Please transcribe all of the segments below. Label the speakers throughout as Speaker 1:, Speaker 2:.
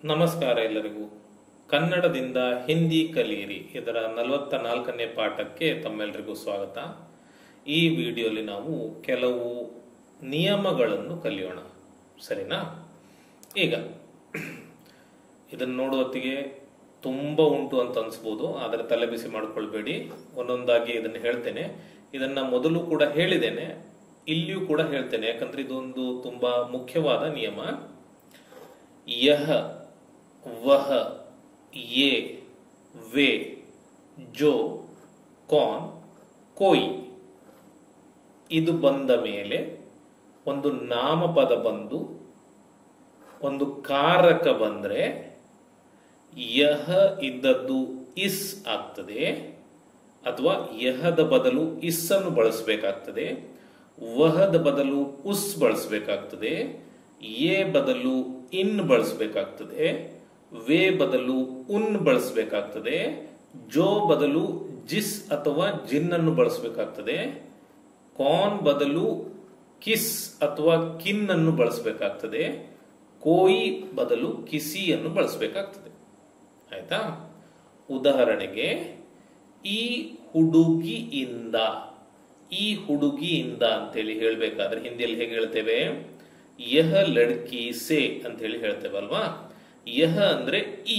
Speaker 1: ನಮಸ್ಕಾರ ಎಲ್ಲರಿಗೂ ಕನ್ನಡದಿಂದ ಹಿಂದಿ ಕಲಿಯಿರಿ ಇದರ ನಲವತ್ತ ನಾಲ್ಕನೇ ಪಾಠಕ್ಕೆ ತಮ್ಮೆಲ್ಲರಿಗೂ ಸ್ವಾಗತ ಈ ವಿಡಿಯೋಲಿ ನಾವು ಕೆಲವು ನಿಯಮಗಳನ್ನು ಕಲಿಯೋಣ ಸರಿನಾ ಈಗ ಇದನ್ನು ನೋಡುವತ್ತಿಗೆ ತುಂಬ ಉಂಟು ಅಂತ ಅನ್ಸ್ಬೋದು ಆದರೆ ತಲೆ ಬಿಸಿ ಮಾಡ್ಕೊಳ್ಬೇಡಿ ಒಂದೊಂದಾಗಿ ಇದನ್ನು ಹೇಳ್ತೇನೆ ಇದನ್ನ ಮೊದಲು ಕೂಡ ಹೇಳಿದ್ದೇನೆ ಇಲ್ಲಿಯೂ ಕೂಡ ಹೇಳ್ತೇನೆ ಯಾಕಂದ್ರೆ ಇದೊಂದು ತುಂಬಾ ಮುಖ್ಯವಾದ ನಿಯಮ ಯಹ ವಹ ಯೇ ವೇ ಜೋ ಕಾನ್ ಕೋಯಿ ಇದು ಬಂದ ಮೇಲೆ ಒಂದು ನಾಮಪದ ಬಂದು ಒಂದು ಕಾರಕ ಬಂದ್ರೆ ಯಹ ಇದ್ದದ್ದು ಇಸ್ ಆಗ್ತದೆ ಅಥವಾ ಯಹದ ಬದಲು ಇಸ್ ಅನ್ನು ಬಳಸಬೇಕಾಗ್ತದೆ ವಹದ ಬದಲು ಉಸ್ ಬಳಸಬೇಕಾಗ್ತದೆ ಎ ಬದಲು ಇನ್ ಬಳಸಬೇಕಾಗ್ತದೆ ವೇ ಬದಲು ಉನ್ ಬಳಸಬೇಕಾಗ್ತದೆ ಜೋ ಬದಲು ಜಿಸ್ ಅಥವಾ ಜಿನ್ ಅನ್ನು ಬಳಸಬೇಕಾಗ್ತದೆ ಕಾನ್ ಬದಲು ಕಿಸ್ ಅಥವಾ ಕಿನ್ ಅನ್ನು ಬಳಸಬೇಕಾಗ್ತದೆ ಕೋಯಿ ಬದಲು ಕಿಸಿ ಅನ್ನು ಬಳಸಬೇಕಾಗ್ತದೆ ಆಯ್ತಾ ಉದಾಹರಣೆಗೆ ಈ ಹುಡುಗಿಯಿಂದ ಈ ಹುಡುಗಿಯಿಂದ ಅಂತೇಳಿ ಹೇಳ್ಬೇಕಾದ್ರೆ ಹಿಂದಿಯಲ್ಲಿ ಹೇಗೆ ಹೇಳ್ತೇವೆ ಯಹ ಲಡ್ಕಿ ಸೆ ಅಂತ ಹೇಳಿ ಹೇಳ್ತೇವೆ ಅಲ್ವಾ ಯಹ ಅಂದ್ರೆ ಈ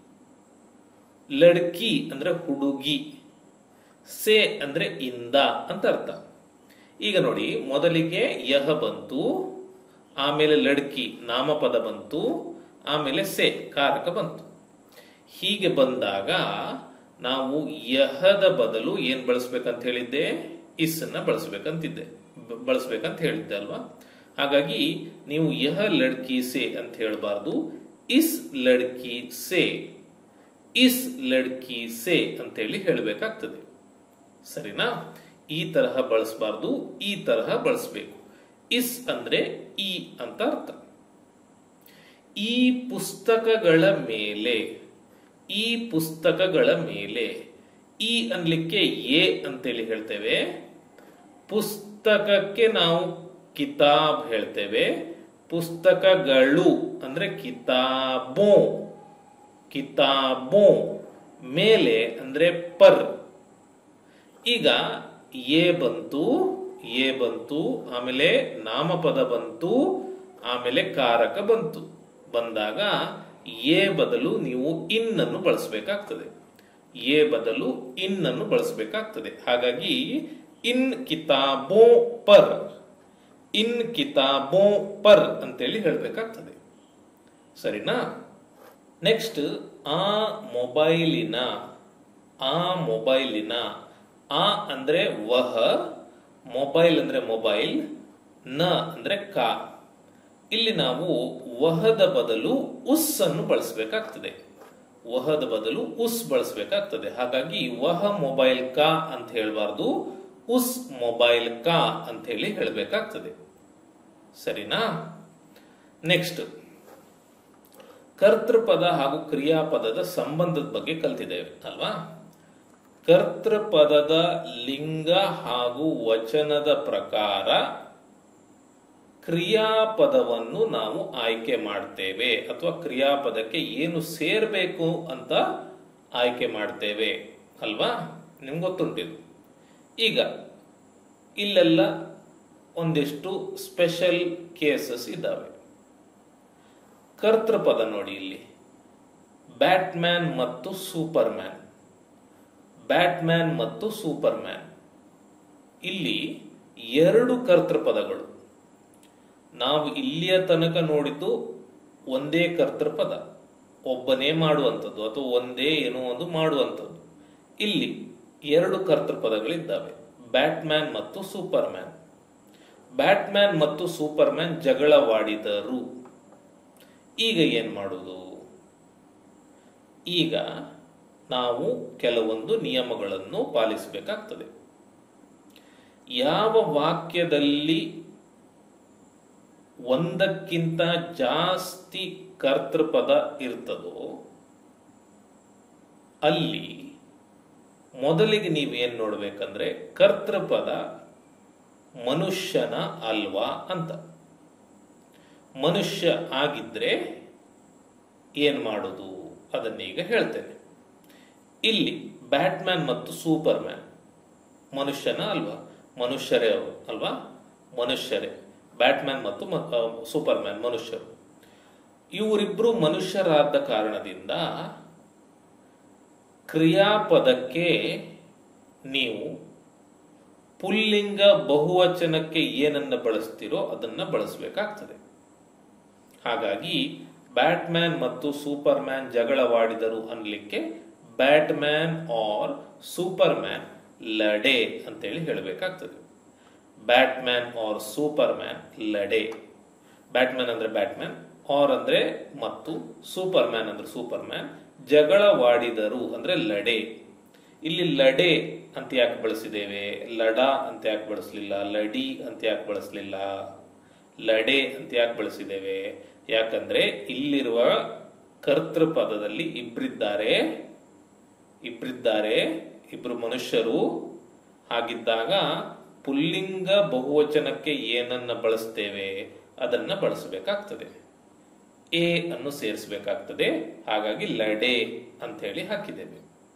Speaker 1: ಲಡ್ಕಿ ಅಂದ್ರೆ ಹುಡುಗಿ ಸೆ ಅಂದ್ರೆ ಇಂದ ಅಂತ ಅರ್ಥ ಈಗ ನೋಡಿ ಮೊದಲಿಗೆ ಯಹ ಬಂತು ಆಮೇಲೆ ಲಡ್ಕಿ ನಾಮಪದ ಬಂತು ಆಮೇಲೆ ಸೆ ಕಾರಕ ಬಂತು ಹೀಗೆ ಬಂದಾಗ ನಾವು ಯಹದ ಬದಲು ಏನ್ ಬಳಸ್ಬೇಕಂತ ಹೇಳಿದ್ದೆ ಇಸ್ ಅನ್ನ ಬಳಸ್ಬೇಕಂತಿದ್ದೆ ಬ- ಬಳಸ್ಬೇಕಂತ ಹೇಳಿದ್ದೆ ಅಲ್ವಾ ಹಾಗಾಗಿ ನೀವು ಯಹ ಲಡ್ಕಿ ಸೆ ಅಂತ ಹೇಳಬಾರ್ದು ಇಸ್ ಲಡ್ಕಿ ಸೆ ಇಸ್ ಲಡ್ಕಿ ಸೆ ಅಂತ ಹೇಳಿ ಹೇಳಬೇಕಾಗ್ತದೆ ಸರಿನಾ ಈ ತರಹ ಬಳಸಬಾರ್ದು ಈ ತರಹ ಬಳಸಬೇಕು ಇಸ್ ಅಂದ್ರೆ ಈ ಅಂತ ಅರ್ಥ ಈ ಪುಸ್ತಕಗಳ ಮೇಲೆ ಈ ಪುಸ್ತಕಗಳ ಮೇಲೆ ಈ ಅನ್ಲಿಕ್ಕೆ ಎ ಅಂತೇಳಿ ಹೇಳ್ತೇವೆ ಪುಸ್ತಕಕ್ಕೆ ನಾವು ಕಿತಾಬ್ ಹೇಳ್ತೇವೆ ಪುಸ್ತಕಗಳು ಅಂದ್ರೆ ಕಿತಾಬೋ ಕಿತಾಬೋ ಮೇಲೆ ಅಂದ್ರೆ ಪರ್ ಈಗ ಎ ಬಂತು ಎ ಬಂತು ಆಮೇಲೆ ನಾಮಪದ ಬಂತು ಆಮೇಲೆ ಕಾರಕ ಬಂತು ಬಂದಾಗ ಎ ಬದಲು ನೀವು ಇನ್ ಅನ್ನು ಬಳಸಬೇಕಾಗ್ತದೆ ಎ ಬದಲು ಇನ್ ಅನ್ನು ಬಳಸಬೇಕಾಗ್ತದೆ ಹಾಗಾಗಿ ಇನ್ ಕಿತಾಬೋ ಪರ್ ಇನ್ ಕಿತಾಬೋ ಪರ್ ಅಂತೇಳಿ ಹೇಳಬೇಕಾಗ್ತದೆ ಸರಿನಾ ನೆಕ್ಸ್ಟ್ ಆ ಮೊಬೈಲಿನ ಆ ಮೊಬೈಲಿನ ಆ ಅಂದ್ರೆ ವಹ ಮೊಬೈಲ್ ಅಂದ್ರೆ ಮೊಬೈಲ್ ನ ಅಂದ್ರೆ ಕಾ ಇಲ್ಲಿ ನಾವು ವಹದ ಬದಲು ಉಸ್ ಅನ್ನು ಬಳಸಬೇಕಾಗ್ತದೆ ವಹದ ಬದಲು ಉಸ್ ಬಳಸಬೇಕಾಗ್ತದೆ ಹಾಗಾಗಿ ವಹ ಮೊಬೈಲ್ ಕಾ ಅಂತ ಹೇಳಬಾರ್ದು ಉಸ್ ಮೊಬೈಲ್ ಕಾ ಅಂತ ಹೇಳಿ ಹೇಳಬೇಕಾಗ್ತದೆ ಸರಿನಾ ನೆಕ್ಸ್ಟ್ ಕರ್ತೃಪದ ಹಾಗೂ ಕ್ರಿಯಾಪದದ ಸಂಬಂಧದ ಬಗ್ಗೆ ಕಲ್ತಿದ್ದೇವೆ ಅಲ್ವಾ ಕರ್ತೃಪದದ ಲಿಂಗ ಹಾಗೂ ವಚನದ ಪ್ರಕಾರ ಕ್ರಿಯಾಪದವನ್ನು ನಾವು ಆಯ್ಕೆ ಮಾಡ್ತೇವೆ ಅಥವಾ ಕ್ರಿಯಾಪದಕ್ಕೆ ಏನು ಸೇರ್ಬೇಕು ಅಂತ ಆಯ್ಕೆ ಮಾಡ್ತೇವೆ ಅಲ್ವಾ ನಿಮ್ಗೆ ಗೊತ್ತುಂಟಿದು ಈಗ ಇಲ್ಲೆಲ್ಲ ಒಂದಿಷ್ಟು ಸ್ಪೆಷಲ್ ಕೇಸಸ್ ಇದ್ದಾವೆ ಕರ್ತೃಪದ ನೋಡಿ ಇಲ್ಲಿ ಬ್ಯಾಟ್ಮ್ಯಾನ್ ಮತ್ತು ಸೂಪರ್ ಮ್ಯಾನ್ ಬ್ಯಾಟ್ಮ್ಯಾನ್ ಮತ್ತು ಸೂಪರ್ ಮ್ಯಾನ್ ಇಲ್ಲಿ ಎರಡು ಕರ್ತೃಪದಗಳು ನಾವು ಇಲ್ಲಿಯ ತನಕ ನೋಡಿದ್ದು ಒಂದೇ ಕರ್ತೃಪದ ಒಬ್ಬನೇ ಮಾಡುವಂಥದ್ದು ಅಥವಾ ಒಂದೇ ಏನೋ ಒಂದು ಮಾಡುವಂಥದ್ದು ಇಲ್ಲಿ ಎರಡು ಕರ್ತೃಪದಗಳಿದ್ದಾವೆ ಬ್ಯಾಟ್ಮ್ಯಾನ್ ಮತ್ತು ಸೂಪರ್ ಮ್ಯಾನ್ ಬ್ಯಾಟ್ಮ್ಯಾನ್ ಮತ್ತು ಸೂಪರ್ ಮ್ಯಾನ್ ಜಗಳವಾಡಿದರು ಈಗ ಏನ್ ಮಾಡುವುದು ಈಗ ನಾವು ಕೆಲವೊಂದು ನಿಯಮಗಳನ್ನು ಪಾಲಿಸಬೇಕಾಗ್ತದೆ ಯಾವ ವಾಕ್ಯದಲ್ಲಿ ಒಂದಕ್ಕಿಂತ ಜಾಸ್ತಿ ಕರ್ತೃಪದ ಇರ್ತದೋ ಅಲ್ಲಿ ಮೊದಲಿಗೆ ನೀವೇನ್ ನೋಡ್ಬೇಕಂದ್ರೆ ಕರ್ತೃಪದ ಮನುಷ್ಯನ ಅಲ್ವಾ ಅಂತ ಮನುಷ್ಯ ಆಗಿದ್ರೆ ಏನ್ ಮಾಡುದು ಅದನ್ನೀಗ ಹೇಳ್ತೇನೆ ಇಲ್ಲಿ ಬ್ಯಾಟ್ಮ್ಯಾನ್ ಮತ್ತು ಸೂಪರ್ ಮ್ಯಾನ್ ಮನುಷ್ಯನ ಅಲ್ವಾ ಮನುಷ್ಯರೇ ಅವರು ಅಲ್ವಾ ಮನುಷ್ಯರೇ ಬ್ಯಾಟ್ಮ್ಯಾನ್ ಮತ್ತು ಸೂಪರ್ ಮ್ಯಾನ್ ಮನುಷ್ಯರು ಇವರಿಬ್ರು ಮನುಷ್ಯರಾದ ಕಾರಣದಿಂದ ಕ್ರಿಯಾಪದಕ್ಕೆ ನೀವು ಪುಲ್ಲಿಂಗ ಬಹುವಚನಕ್ಕೆ ಏನನ್ನ ಬಳಸ್ತಿರೋ ಅದನ್ನ ಬಳಸಬೇಕಾಗ್ತದೆ ಹಾಗಾಗಿ ಬ್ಯಾಟ್ಮ್ಯಾನ್ ಮತ್ತು ಸೂಪರ್ ಮ್ಯಾನ್ ಜಗಳವಾಡಿದರು ಅನ್ಲಿಕ್ಕೆ ಬ್ಯಾಟ್ಮ್ಯಾನ್ ಆರ್ ಸೂಪರ್ ಮ್ಯಾನ್ ಲಡೆ ಅಂತೇಳಿ ಹೇಳಬೇಕಾಗ್ತದೆ ಬ್ಯಾಟ್ಮ್ಯಾನ್ ಆರ್ ಸೂಪರ್ ಮ್ಯಾನ್ ಲಡೆ ಬ್ಯಾಟ್ಮ್ಯಾನ್ ಅಂದ್ರೆ ಬ್ಯಾಟ್ಮ್ಯಾನ್ ಆರ್ ಅಂದ್ರೆ ಮತ್ತು ಸೂಪರ್ ಮ್ಯಾನ್ ಅಂದ್ರೆ ಸೂಪರ್ ಮ್ಯಾನ್ ಜಗಳವಾಡಿದರು ಅಂದ್ರೆ ಲಡೆ ಇಲ್ಲಿ ಲಡೆ ಅಂತ ಯಾಕೆ ಬಳಸಿದ್ದೇವೆ ಲಡ ಅಂತ ಯಾಕೆ ಬಳಸಲಿಲ್ಲ ಲಡಿ ಅಂತ ಯಾಕೆ ಬಳಸಲಿಲ್ಲ ಲಡೆ ಅಂತ ಯಾಕೆ ಬಳಸಿದ್ದೇವೆ ಯಾಕಂದ್ರೆ ಇಲ್ಲಿರುವ ಕರ್ತೃ ಪದದಲ್ಲಿ ಇಬ್ರಿದ್ದಾರೆ ಇಬ್ರಿದ್ದಾರೆ ಇಬ್ರು ಮನುಷ್ಯರು ಹಾಗಿದ್ದಾಗ ಪುಲ್ಲಿಂಗ ಬಹುವಚನಕ್ಕೆ ಏನನ್ನ ಬಳಸ್ತೇವೆ ಅದನ್ನ ಬಳಸಬೇಕಾಗ್ತದೆ ಎ ಅನ್ನು ಸೇರಿಸಬೇಕಾಗ್ತದೆ ಹಾಗಾಗಿ ಲಡೆ ಅಂತ ಹೇಳಿ ಹಾಕಿದ್ದೇವೆ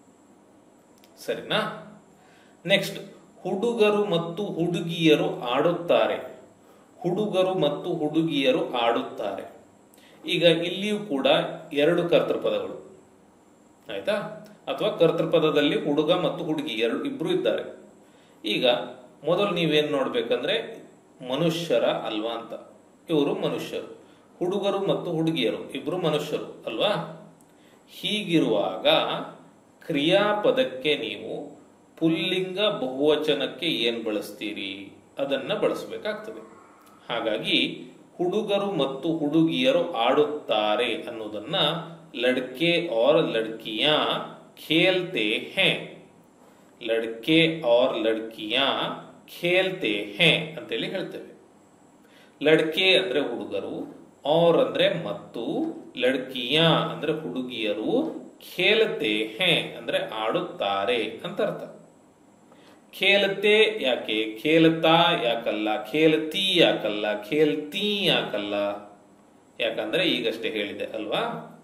Speaker 1: ಸರಿನಾ ನೆಕ್ಸ್ಟ್ ಹುಡುಗರು ಮತ್ತು ಹುಡುಗಿಯರು ಆಡುತ್ತಾರೆ ಹುಡುಗರು ಮತ್ತು ಹುಡುಗಿಯರು ಆಡುತ್ತಾರೆ ಈಗ ಇಲ್ಲಿಯೂ ಕೂಡ ಎರಡು ಕರ್ತೃಪದಗಳು ಆಯ್ತಾ ಅಥವಾ ಕರ್ತೃಪದದಲ್ಲಿ ಹುಡುಗ ಮತ್ತು ಹುಡುಗಿ ಎರಡು ಇಬ್ರು ಇದ್ದಾರೆ ಈಗ ಮೊದಲು ನೀವೇನ್ ನೋಡ್ಬೇಕಂದ್ರೆ ಮನುಷ್ಯರ ಅಲ್ವಾ ಅಂತ ಇವರು ಮನುಷ್ಯರು ಹುಡುಗರು ಮತ್ತು ಹುಡುಗಿಯರು ಇಬ್ರು ಮನುಷ್ಯರು ಅಲ್ವಾ ಹೀಗಿರುವಾಗ ಕ್ರಿಯಾಪದಕ್ಕೆ ನೀವು ಪುಲ್ಲಿಂಗ ಬಹುವಚನಕ್ಕೆ ಏನ್ ಬಳಸ್ತೀರಿ ಅದನ್ನ ಬಳಸಬೇಕಾಗ್ತದೆ ಹಾಗಾಗಿ ಹುಡುಗರು ಮತ್ತು ಹುಡುಗಿಯರು ಆಡುತ್ತಾರೆ ಅನ್ನೋದನ್ನ ಲಡ್ಕೆ और ಲಡ್ಕಿಯಾ ಖೇಲ್ತೆ ಹೇ ಲಡ್ಕೆ और ಲಡ್ಕಿಯಾ ಖೇಲ್ತೆ ಹೇ ಅಂತೇಳಿ ಹೇಳ್ತೇವೆ ಲಡ್ಕೆ ಅಂದ್ರೆ ಹುಡುಗರು और ಅಂದ್ರೆ ಮತ್ತು ಲಡ್ಕಿಯಾ ಅಂದ್ರೆ ಹುಡುಗಿಯರು ಖೇಲತೆ ಹೇ ಅಂದ್ರೆ ಆಡುತ್ತಾರೆ ಅಂತ ಅರ್ಥ ಖೇಲತೆ ಯಾಕೆ ಖೇಲತಾ ಯಾಕಲ್ಲ ಖೇಲ್ತಿ ಯಾಕಲ್ಲ ಖೇಲ್ತಿ ಯಾಕಲ್ಲ ಯಾಕಂದ್ರೆ ಈಗಷ್ಟೇ ಹೇಳಿದೆ ಅಲ್ವಾ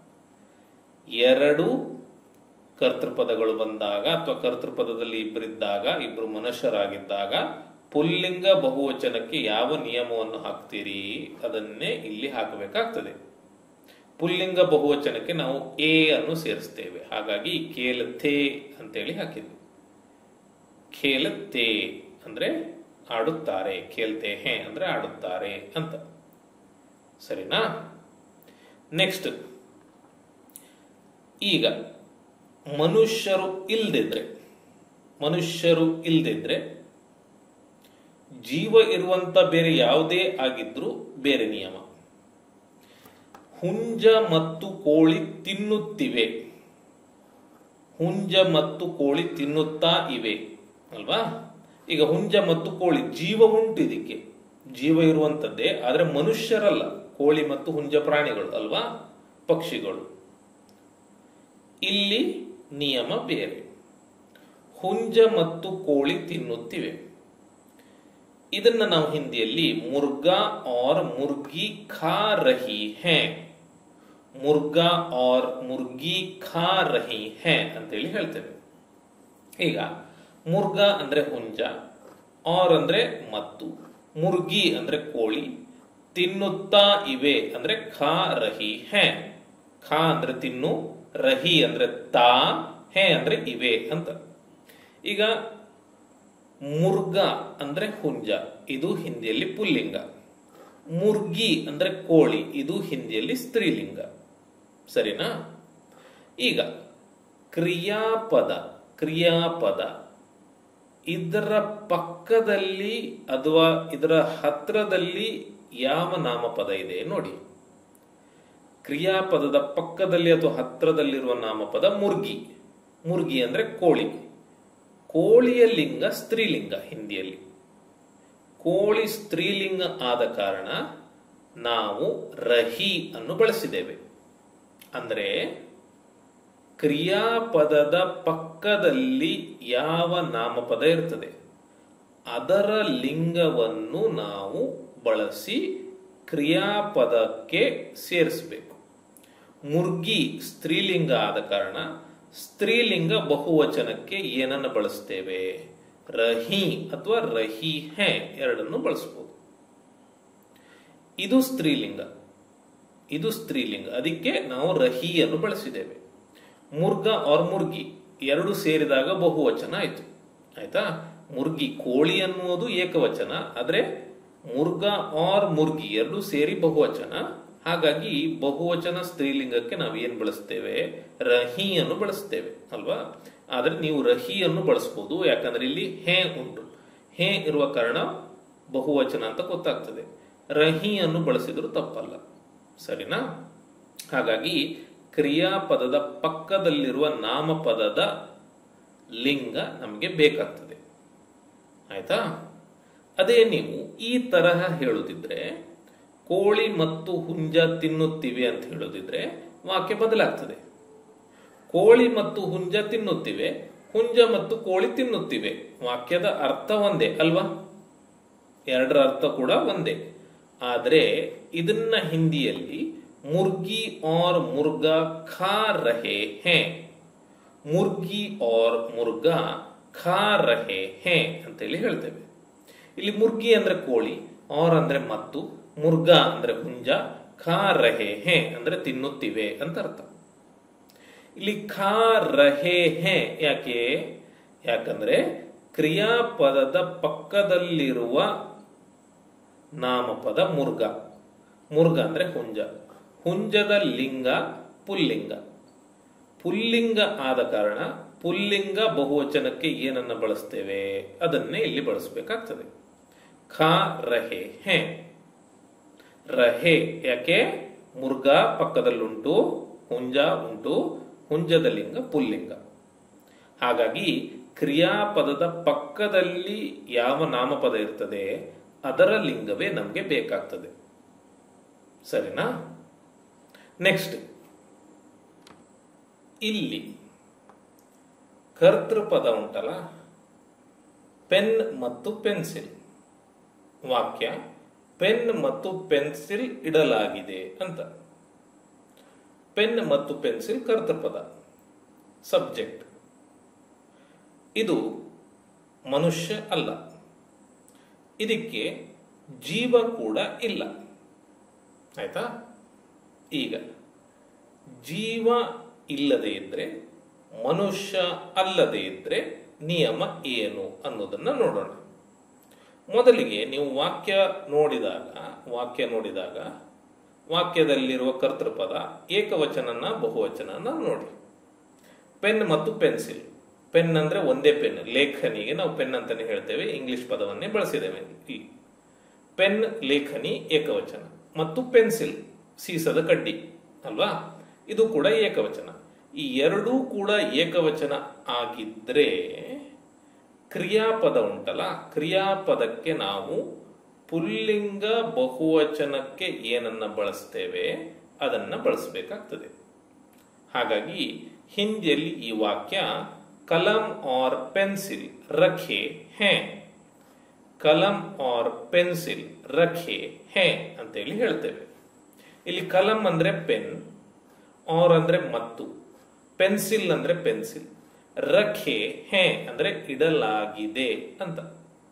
Speaker 1: ಎರಡು ಕರ್ತೃಪದಗಳು ಬಂದಾಗ ಅಥವಾ ಕರ್ತೃಪದದಲ್ಲಿ ಇಬ್ಬರಿದ್ದಾಗ ಇಬ್ರು ಮನುಷ್ಯರಾಗಿದ್ದಾಗ ಪುಲ್ಲಿಂಗ ಬಹುವಚನಕ್ಕೆ ಯಾವ ನಿಯಮವನ್ನು ಹಾಕ್ತೀರಿ ಅದನ್ನೇ ಇಲ್ಲಿ ಹಾಕಬೇಕಾಗ್ತದೆ ಪುಲ್ಲಿಂಗ ಬಹುವಚನಕ್ಕೆ ನಾವು ಎ ಅನ್ನು ಸೇರಿಸ್ತೇವೆ ಹಾಗಾಗಿ ಕೇಲಥೆ ಅಂತೇಳಿ ಹಾಕಿದ್ವಿ ಖೇಲತೆ ಅಂದ್ರೆ ಆಡುತ್ತಾರೆ ಖೇಲ್ತೆ ಹೇ ಅಂದ್ರೆ ಆಡುತ್ತಾರೆ ಅಂತ ಸರಿನಾ ನೆಕ್ಸ್ಟ್ ಈಗ ಮನುಷ್ಯರು ಇಲ್ದಿದ್ರೆ ಮನುಷ್ಯರು ಇಲ್ದಿದ್ರೆ ಜೀವ ಇರುವಂತ ಬೇರೆ ಯಾವುದೇ ಆಗಿದ್ರೂ ಬೇರೆ ನಿಯಮ ಹುಂಜ ಮತ್ತು ಕೋಳಿ ತಿನ್ನುತ್ತಿವೆ ಹುಂಜ ಮತ್ತು ಕೋಳಿ ತಿನ್ನುತ್ತಾ ಇವೆ ಅಲ್ವಾ ಈಗ ಹುಂಜ ಮತ್ತು ಕೋಳಿ ಜೀವ ಉಂಟು ಇದಕ್ಕೆ ಜೀವ ಇರುವಂತದ್ದೇ ಆದ್ರೆ ಮನುಷ್ಯರಲ್ಲ ಕೋಳಿ ಮತ್ತು ಹುಂಜ ಪ್ರಾಣಿಗಳು ಅಲ್ವಾ ಪಕ್ಷಿಗಳು ಇಲ್ಲಿ ನಿಯಮ ಬೇರೆ ಹುಂಜ ಮತ್ತು ಕೋಳಿ ತಿನ್ನುತ್ತಿವೆ ಇದನ್ನ ನಾವು ಹಿಂದಿಯಲ್ಲಿ ಮುರ್ಗಾ और ಮುರ್ಗಿ ಖಾ ರಹಿ ಹೇ ಮುರ್ಗಾ और ಮುರ್ಗಿ ಖಾ ರಹಿ ಹೇ ಅಂತೇಳಿ ಹೇಳ್ತೇವೆ ಈಗ ಮುರ್ಗಾ ಅಂದ್ರೆ ಹುಂಜ ಆರ್ ಅಂದ್ರೆ ಮತ್ತು ಮುರ್ಗಿ ಅಂದ್ರೆ ಕೋಳಿ ತಿನ್ನುತ್ತಾ ಇವೆ ಅಂದ್ರೆ ಖಾ ರಹಿ ಹೇ ಖಾ ಅಂದ್ರೆ ತಿನ್ನು ರಹಿ ಅಂದ್ರೆ ತಾ ಹೇ ಅಂದ್ರೆ ಇವೆ ಅಂತ ಈಗ ಮುರ್ಗ ಅಂದ್ರೆ ಹುಂಜ ಇದು ಹಿಂದಿಯಲ್ಲಿ ಪುಲ್ಲಿಂಗ ಮುರ್ಗಿ ಅಂದ್ರೆ ಕೋಳಿ ಇದು ಹಿಂದಿಯಲ್ಲಿ ಸ್ತ್ರೀಲಿಂಗ ಸರಿನಾ ಈಗ ಕ್ರಿಯಾಪದ ಕ್ರಿಯಾಪದ ಇದರ ಪಕ್ಕದಲ್ಲಿ ಅಥವಾ ಇದರ ಹತ್ರದಲ್ಲಿ ಯಾವ ನಾಮಪದ ಇದೆ ನೋಡಿ ಕ್ರಿಯಾಪದದ ಪಕ್ಕದಲ್ಲಿ ಅಥವಾ ಹತ್ರದಲ್ಲಿರುವ ನಾಮಪದ ಮುರ್ಗಿ ಮುರ್ಗಿ ಅಂದ್ರೆ ಕೋಳಿ ಕೋಳಿಯ ಲಿಂಗ ಸ್ತ್ರೀಲಿಂಗ ಹಿಂದಿಯಲ್ಲಿ ಕೋಳಿ ಸ್ತ್ರೀಲಿಂಗ ಆದ ಕಾರಣ ನಾವು ರಹಿ ಅನ್ನು ಬಳಸಿದ್ದೇವೆ ಅಂದ್ರೆ ಕ್ರಿಯಾಪದದ ಪಕ್ಕದಲ್ಲಿ ಯಾವ ನಾಮಪದ ಇರ್ತದೆ ಅದರ ಲಿಂಗವನ್ನು ನಾವು ಬಳಸಿ ಕ್ರಿಯಾಪದಕ್ಕೆ ಸೇರಿಸಬೇಕು ಮುರ್ಗಿ ಸ್ತ್ರೀಲಿಂಗ ಆದ ಕಾರಣ ಸ್ತ್ರೀಲಿಂಗ ಬಹುವಚನಕ್ಕೆ ಏನನ್ನು ಬಳಸ್ತೇವೆ ರಹಿ ಅಥವಾ ರಹಿ ಹೆ ಎರಡನ್ನು ಬಳಸಬಹುದು ಇದು ಸ್ತ್ರೀಲಿಂಗ ಇದು ಸ್ತ್ರೀಲಿಂಗ ಅದಕ್ಕೆ ನಾವು ರಹಿಯನ್ನು ಬಳಸಿದ್ದೇವೆ ಮುರ್ಗ ಆರ್ ಮುರ್ಗಿ ಎರಡು ಸೇರಿದಾಗ ಬಹುವಚನ ಆಯ್ತು ಆಯ್ತಾ ಮುರ್ಗಿ ಕೋಳಿ ಅನ್ನುವುದು ಏಕವಚನ ಆದ್ರೆ ಮುರ್ಗ ಆರ್ ಮುರ್ಗಿ ಎರಡು ಸೇರಿ ಬಹುವಚನ ಹಾಗಾಗಿ ಬಹುವಚನ ಸ್ತ್ರೀಲಿಂಗಕ್ಕೆ ನಾವು ಏನ್ ಬಳಸ್ತೇವೆ ರಹಿಯನ್ನು ಬಳಸ್ತೇವೆ ಅಲ್ವಾ ಆದ್ರೆ ನೀವು ರಹಿಯನ್ನು ಬಳಸಬಹುದು ಯಾಕಂದ್ರೆ ಇಲ್ಲಿ ಹೇ ಉಂಟು ಹೇ ಇರುವ ಕಾರಣ ಬಹುವಚನ ಅಂತ ಗೊತ್ತಾಗ್ತದೆ ರಹಿಯನ್ನು ಬಳಸಿದ್ರು ತಪ್ಪಲ್ಲ ಸರಿನಾ ಹಾಗಾಗಿ ಕ್ರಿಯಾಪದದ ಪಕ್ಕದಲ್ಲಿರುವ ನಾಮಪದದ ಲಿಂಗ ನಮಗೆ ಬೇಕಾಗ್ತದೆ ಆಯ್ತಾ ಅದೇ ನೀವು ಈ ತರಹ ಹೇಳುದಿದ್ರೆ ಕೋಳಿ ಮತ್ತು ಹುಂಜ ತಿನ್ನುತ್ತಿವೆ ಅಂತ ಹೇಳುದಿದ್ರೆ ವಾಕ್ಯ ಬದಲಾಗ್ತದೆ ಕೋಳಿ ಮತ್ತು ಹುಂಜ ತಿನ್ನುತ್ತಿವೆ ಹುಂಜ ಮತ್ತು ಕೋಳಿ ತಿನ್ನುತ್ತಿವೆ ವಾಕ್ಯದ ಅರ್ಥ ಒಂದೇ ಅಲ್ವಾ ಎರಡರ ಅರ್ಥ ಕೂಡ ಒಂದೇ ಆದ್ರೆ ಇದನ್ನ ಹಿಂದಿಯಲ್ಲಿ ಮುರ್ಗಿ और ಮುರ್ಗಾ ಖಾ ರಹೆ ಹೇ ಮುರ್ಗಿ और ಮುರ್ಗಾ ಖಾ ರಹೆ ಹೇ ಅಂತೇಳಿ ಹೇಳ್ತೇವೆ ಇಲ್ಲಿ ಮುರ್ಗಿ ಅಂದ್ರೆ ಕೋಳಿ ಆರ್ ಅಂದ್ರೆ ಮತ್ತು ಮುರ್ಗಾ ಅಂದ್ರೆ ಹುಂಜ ಖಾ ರಹೆ ಹೇ ಅಂದ್ರೆ ತಿನ್ನುತ್ತಿವೆ ಅಂತ ಅರ್ಥ ಇಲ್ಲಿ ಖಾ ರಹೆ ಹೇ ಯಾಕೆ ಯಾಕಂದ್ರೆ ಕ್ರಿಯಾಪದದ ಪಕ್ಕದಲ್ಲಿರುವ ನಾಮಪದ ಮುರ್ಗ ಮುರ್ಗ ಅಂದ್ರೆ ಹುಂಜ ಹುಂಜದ ಲಿಂಗ ಪುಲ್ಲಿಂಗ ಪುಲ್ಲಿಂಗ ಆದ ಕಾರಣ ಪುಲ್ಲಿಂಗ ಬಹುವಚನಕ್ಕೆ ಏನನ್ನ ಬಳಸ್ತೇವೆ ಅದನ್ನೇ ಇಲ್ಲಿ ಬಳಸಬೇಕಾಗ್ತದೆ ಖಾ ರಹೆ ಹೇ ರಹೆ ಯಾಕೆ ಮುರ್ಗ ಪಕ್ಕದಲ್ಲುಂಟು ಹುಂಜ ಉಂಟು ಹುಂಜದ ಲಿಂಗ ಪುಲ್ಲಿಂಗ ಹಾಗಾಗಿ ಕ್ರಿಯಾಪದದ ಪಕ್ಕದಲ್ಲಿ ಯಾವ ನಾಮಪದ ಇರ್ತದೆ ಅದರ ಲಿಂಗವೇ ನಮಗೆ ಬೇಕಾಗ್ತದೆ ಸರಿನಾ ನೆಕ್ಸ್ಟ್ ಇಲ್ಲಿ ಕರ್ತೃಪದ ಉಂಟಲ್ಲ ಪೆನ್ ಮತ್ತು ಪೆನ್ಸಿಲ್ ವಾಕ್ಯ ಪೆನ್ ಮತ್ತು ಪೆನ್ಸಿಲ್ ಇಡಲಾಗಿದೆ ಅಂತ ಪೆನ್ ಮತ್ತು ಪೆನ್ಸಿಲ್ ಕರ್ತೃಪದ ಸಬ್ಜೆಕ್ಟ್ ಇದು ಮನುಷ್ಯ ಅಲ್ಲ ಇದಕ್ಕೆ ಜೀವ ಕೂಡ ಇಲ್ಲ ಆಯ್ತಾ ಈಗ ಜೀವ ಇಲ್ಲದೆ ಇದ್ರೆ ಮನುಷ್ಯ ಅಲ್ಲದೆ ಇದ್ರೆ ನಿಯಮ ಏನು ಅನ್ನೋದನ್ನ ನೋಡೋಣ ಮೊದಲಿಗೆ ನೀವು ವಾಕ್ಯ ನೋಡಿದಾಗ ವಾಕ್ಯ ನೋಡಿದಾಗ ವಾಕ್ಯದಲ್ಲಿರುವ ಕರ್ತೃಪದ ಏಕವಚನನ ಬಹುವಚನನ ನೋಡಿ ಪೆನ್ ಮತ್ತು ಪೆನ್ಸಿಲ್ ಪೆನ್ ಅಂದ್ರೆ ಒಂದೇ ಪೆನ್ ಲೇಖನಿಗೆ ನಾವು ಪೆನ್ ಅಂತಾನೆ ಹೇಳ್ತೇವೆ ಇಂಗ್ಲಿಷ್ ಪದವನ್ನೇ ಬಳಸಿದ್ದೇವೆ ಇಲ್ಲಿ ಪೆನ್ ಲೇಖನಿ ಏಕವಚನ ಮತ್ತು ಪೆನ್ಸಿಲ್ ಸೀಸದ ಕಡ್ಡಿ ಅಲ್ವಾ ಇದು ಕೂಡ ಏಕವಚನ ಈ ಎರಡೂ ಕೂಡ ಏಕವಚನ ಆಗಿದ್ರೆ ಕ್ರಿಯಾಪದ ಉಂಟಲ್ಲ ಕ್ರಿಯಾಪದಕ್ಕೆ ನಾವು ಪುಲ್ಲಿಂಗ ಬಹುವಚನಕ್ಕೆ ಏನನ್ನ ಬಳಸ್ತೇವೆ ಅದನ್ನ ಬಳಸಬೇಕಾಗ್ತದೆ ಹಾಗಾಗಿ ಹಿಂದಿಯಲ್ಲಿ ಈ ವಾಕ್ಯ ಕಲಂ ಆರ್ ಪೆನ್ಸಿಲ್ ರಖೆ ಹೇ ಕಲಂ ಆರ್ ಪೆನ್ಸಿಲ್ ರಖೆ ಹೇ ಅಂತೇಳಿ ಹೇಳ್ತೇವೆ ಇಲ್ಲಿ ಕಲಂ ಅಂದ್ರೆ ಪೆನ್ ಆರ್ ಅಂದ್ರೆ ಮತ್ತು ಪೆನ್ಸಿಲ್ ಅಂದ್ರೆ ಪೆನ್ಸಿಲ್ ರಖೆ ಹೇ ಅಂದ್ರೆ ಇಡಲಾಗಿದೆ ಅಂತ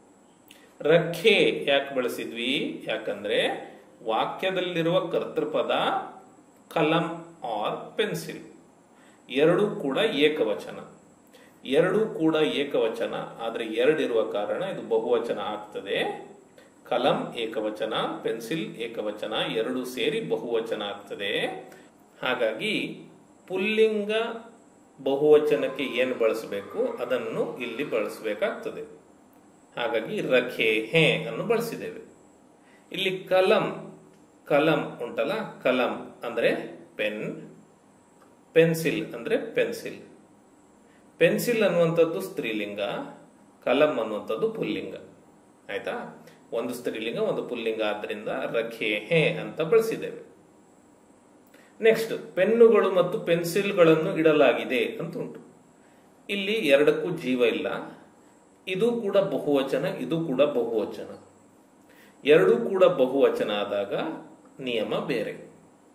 Speaker 1: ರಖೆ ಯಾಕೆ ಬಳಸಿದ್ವಿ ಯಾಕಂದ್ರೆ ವಾಕ್ಯದಲ್ಲಿರುವ ಕರ್ತೃಪದ ಕಲಂ ಆರ್ ಪೆನ್ಸಿಲ್ ಎರಡೂ ಕೂಡ ಏಕವಚನ ಎರಡೂ ಕೂಡ ಏಕವಚನ ಆದ್ರೆ ಎರಡಿರುವ ಕಾರಣ ಇದು ಬಹುವಚನ ಆಗ್ತದೆ ಕಲಂ ಏಕವಚನ ಪೆನ್ಸಿಲ್ ಏಕವಚನ ಎರಡು ಸೇರಿ ಬಹುವಚನ ಆಗ್ತದೆ ಹಾಗಾಗಿ ಪುಲ್ಲಿಂಗ ಬಹುವಚನಕ್ಕೆ ಏನು ಬಳಸಬೇಕು ಅದನ್ನು ಇಲ್ಲಿ ಬಳಸಬೇಕಾಗ್ತದೆ ಹಾಗಾಗಿ ರಖೆ ಹೇ ಅನ್ನು ಬಳಸಿದ್ದೇವೆ ಇಲ್ಲಿ ಕಲಂ ಕಲಂ ಉಂಟಲ್ಲ ಕಲಂ ಅಂದ್ರೆ ಪೆನ್ ಪೆನ್ಸಿಲ್ ಅಂದ್ರೆ ಪೆನ್ಸಿಲ್ ಪೆನ್ಸಿಲ್ ಅನ್ನುವಂಥದ್ದು ಸ್ತ್ರೀಲಿಂಗ ಕಲಂ ಅನ್ನುವಂಥದ್ದು ಪುಲ್ಲಿಂಗ ಆಯ್ತಾ ಒಂದು ಸ್ತ್ರೀಲಿಂಗ ಒಂದು ಪುಲ್ಲಿಂಗ ಆದ್ರಿಂದ ರಖೆ ಹೇ ಅಂತ ಬಳಸಿದ್ದೇವೆ ನೆಕ್ಸ್ಟ್ ಪೆನ್ನುಗಳು ಮತ್ತು ಪೆನ್ಸಿಲ್ಗಳನ್ನು ಇಡಲಾಗಿದೆ ಅಂತ ಉಂಟು ಇಲ್ಲಿ ಎರಡಕ್ಕೂ ಜೀವ ಇಲ್ಲ ಇದು ಕೂಡ ಬಹುವಚನ ಇದು ಕೂಡ ಬಹುವಚನ ಎರಡೂ ಕೂಡ ಬಹುವಚನ ಆದಾಗ ನಿಯಮ ಬೇರೆ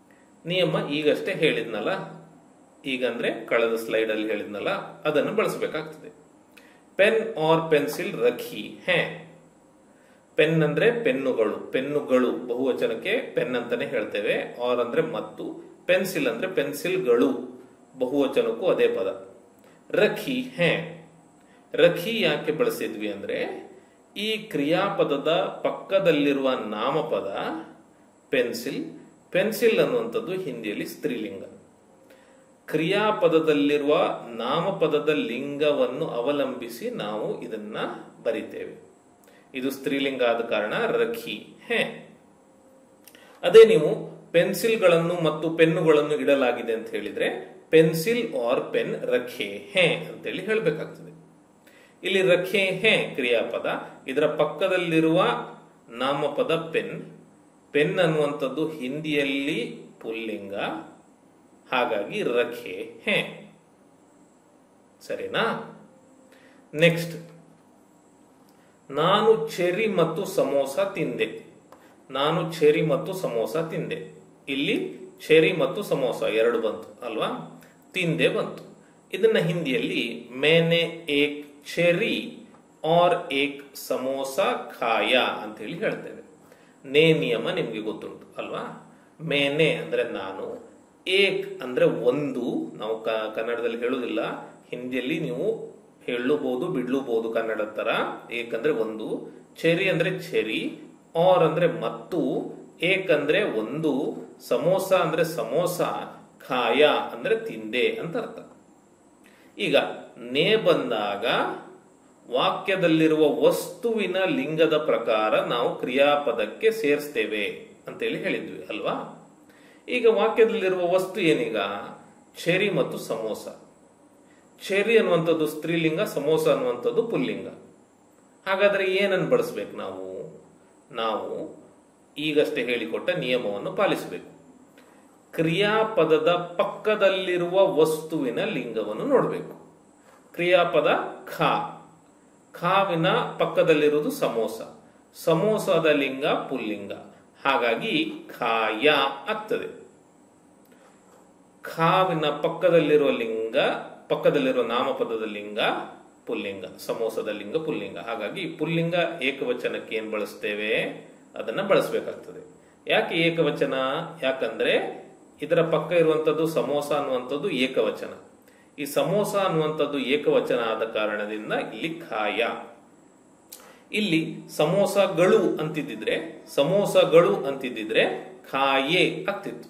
Speaker 1: ನಿಯಮ ಈಗಷ್ಟೇ ಹೇಳಿದ್ನಲ್ಲ ಈಗಂದ್ರೆ ಕಳೆದ ಸ್ಲೈಡ್ ಅಲ್ಲಿ ಹೇಳಿದ್ನಲ್ಲ ಅದನ್ನು ಬಳಸಬೇಕಾಗ್ತದೆ ಪೆನ್ ಆರ್ ಪೆನ್ಸಿಲ್ ರಖಿ ಹೇ ಪೆನ್ ಅಂದ್ರೆ ಪೆನ್ನುಗಳು ಪೆನ್ನುಗಳು ಬಹುವಚನಕ್ಕೆ ಪೆನ್ ಅಂತಾನೆ ಹೇಳ್ತೇವೆ ಆರ್ ಅಂದ್ರೆ ಮತ್ತು ಪೆನ್ಸಿಲ್ ಅಂದ್ರೆ ಪೆನ್ಸಿಲ್ಗಳು ಬಹುವಚನಕ್ಕೂ ಅದೇ ಪದ ರಖಿ ಹೇ ರಖಿ ಯಾಕೆ ಬಳಸಿದ್ವಿ ಅಂದ್ರೆ ಈ ಕ್ರಿಯಾಪದದ ಪಕ್ಕದಲ್ಲಿರುವ ನಾಮಪದ ಪೆನ್ಸಿಲ್ ಪೆನ್ಸಿಲ್ ಅನ್ನುವಂಥದ್ದು ಹಿಂದಿಯಲ್ಲಿ ಸ್ತ್ರೀಲಿಂಗ ಕ್ರಿಯಾಪದದಲ್ಲಿರುವ ನಾಮಪದದ ಲಿಂಗವನ್ನು ಅವಲಂಬಿಸಿ ನಾವು ಇದನ್ನ ಬರಿತೇವೆ ಇದು ಸ್ತ್ರೀಲಿಂಗ ಆದ ಕಾರಣ ರಖಿ ಹೇ ಅದೇ ನೀವು ಪೆನ್ಸಿಲ್ಗಳನ್ನು ಮತ್ತು ಪೆನ್ನುಗಳನ್ನು ಇಡಲಾಗಿದೆ ಅಂತ ಹೇಳಿದ್ರೆ ಪೆನ್ಸಿಲ್ ಆರ್ ಪೆನ್ ರಖೆ ಹೇ ಅಂತೇಳಿ ಹೇಳಬೇಕಾಗ್ತದೆ ಇಲ್ಲಿ ರಖೆ ಹೇ ಕ್ರಿಯಾಪದ ಇದರ ಪಕ್ಕದಲ್ಲಿರುವ ನಾಮಪದ ಪೆನ್ ಪೆನ್ ಅನ್ನುವಂಥದ್ದು ಹಿಂದಿಯಲ್ಲಿ ಪುಲ್ಲಿಂಗ ಹಾಗಾಗಿ ರಖೆ ಹೇ ಸರಿನಾ ನೆಕ್ಸ್ಟ್ ನಾನು ಚೆರಿ ಮತ್ತು ಸಮೋಸ ತಿಂದೆ ನಾನು ಚೆರಿ ಮತ್ತು ಸಮೋಸ ತಿಂದೆ ಇಲ್ಲಿ ಚೆರಿ ಮತ್ತು ಸಮೋಸ ಎರಡು ಬಂತು ಅಲ್ವಾ ತಿಂದೆ ಬಂತು ಇದನ್ನ ಹಿಂದಿಯಲ್ಲಿ ಮೇನೆ ಏಕ್ ಚೆರಿ ಆರ್ ಏಕ್ ಸಮೋಸ ಖಾಯ ಅಂತ ಹೇಳಿ ಹೇಳ್ತೇವೆ ನೇ ನಿಯಮ ನಿಮ್ಗೆ ಗೊತ್ತುಂಟು ಅಲ್ವಾ ಮೇನೆ ಅಂದ್ರೆ ನಾನು ಏಕ್ ಅಂದ್ರೆ ಒಂದು ನಾವು ಕ- ಕನ್ನಡದಲ್ಲಿ ಹೇಳುವುದಿಲ್ಲ ಹಿಂದಿಯಲ್ಲಿ ನೀವು ಹೇಳಬಹುದು ಬಿಡ್ಲೂಬಹುದು ಕನ್ನಡ ತರ ಏಕ್ ಅಂದ್ರೆ ಒಂದು ಚೆರಿ ಅಂದ್ರೆ ಚೆರಿ ಆರ್ ಅಂದ್ರೆ ಮತ್ತು ಏಕ್ ಅಂದ್ರೆ ಒಂದು ಸಮೋಸ ಅಂದ್ರೆ ಸಮೋಸ ಖಾಯ ಅಂದ್ರೆ ತಿಂದೆ ಅಂತ ಅರ್ಥ ಈಗ ನೇ ಬಂದಾಗ ವಾಕ್ಯದಲ್ಲಿರುವ ವಸ್ತುವಿನ ಲಿಂಗದ ಪ್ರಕಾರ ನಾವು ಕ್ರಿಯಾಪದಕ್ಕೆ ಸೇರಿಸ್ತೇವೆ ಅಂತೇಳಿ ಹೇಳಿದ್ವಿ ಅಲ್ವಾ ಈಗ ವಾಕ್ಯದಲ್ಲಿರುವ ವಸ್ತು ಏನೀಗ ಚೆರಿ ಮತ್ತು ಸಮೋಸ ಚೆರಿ ಅನ್ನುವಂಥದ್ದು ಸ್ತ್ರೀಲಿಂಗ ಸಮೋಸ ಅನ್ನುವಂಥದ್ದು ಪುಲ್ಲಿಂಗ ಹಾಗಾದ್ರೆ ಏನನ್ನು ಬಳಸಬೇಕು ನಾವು ನಾವು ಈಗಷ್ಟೇ ಹೇಳಿಕೊಟ್ಟ ನಿಯಮವನ್ನು ಪಾಲಿಸಬೇಕು ಕ್ರಿಯಾಪದದ ಪಕ್ಕದಲ್ಲಿರುವ ವಸ್ತುವಿನ ಲಿಂಗವನ್ನು ನೋಡಬೇಕು ಕ್ರಿಯಾಪದ ಖಾ ಖಾವಿನ ಪಕ್ಕದಲ್ಲಿರುವುದು ಸಮೋಸ ಸಮೋಸದ ಲಿಂಗ ಪುಲ್ಲಿಂಗ ಹಾಗಾಗಿ ಖಾಯ ಆಗ್ತದೆ ಖಾವಿನ ಪಕ್ಕದಲ್ಲಿರುವ ಲಿಂಗ ಪಕ್ಕದಲ್ಲಿರುವ ನಾಮಪದದ ಲಿಂಗ ಪುಲ್ಲಿಂಗ ಸಮೋಸದ ಲಿಂಗ ಪುಲ್ಲಿಂಗ ಹಾಗಾಗಿ ಪುಲ್ಲಿಂಗ ಏಕವಚನಕ್ಕೆ ಏನ್ ಬಳಸ್ತೇವೆ ಅದನ್ನ ಬಳಸಬೇಕಾಗ್ತದೆ ಯಾಕೆ ಏಕವಚನ ಯಾಕಂದ್ರೆ ಇದರ ಪಕ್ಕ ಇರುವಂತದ್ದು ಸಮೋಸ ಅನ್ನುವಂಥದ್ದು ಏಕವಚನ ಈ ಸಮೋಸ ಅನ್ನುವಂಥದ್ದು ಏಕವಚನ ಆದ ಕಾರಣದಿಂದ ಇಲ್ಲಿ ಖಾಯ ಇಲ್ಲಿ ಸಮೋಸಗಳು ಅಂತಿದ್ದಿದ್ರೆ ಸಮೋಸಗಳು ಅಂತಿದ್ದಿದ್ರೆ ಖಾಯೆ ಆಗ್ತಿತ್ತು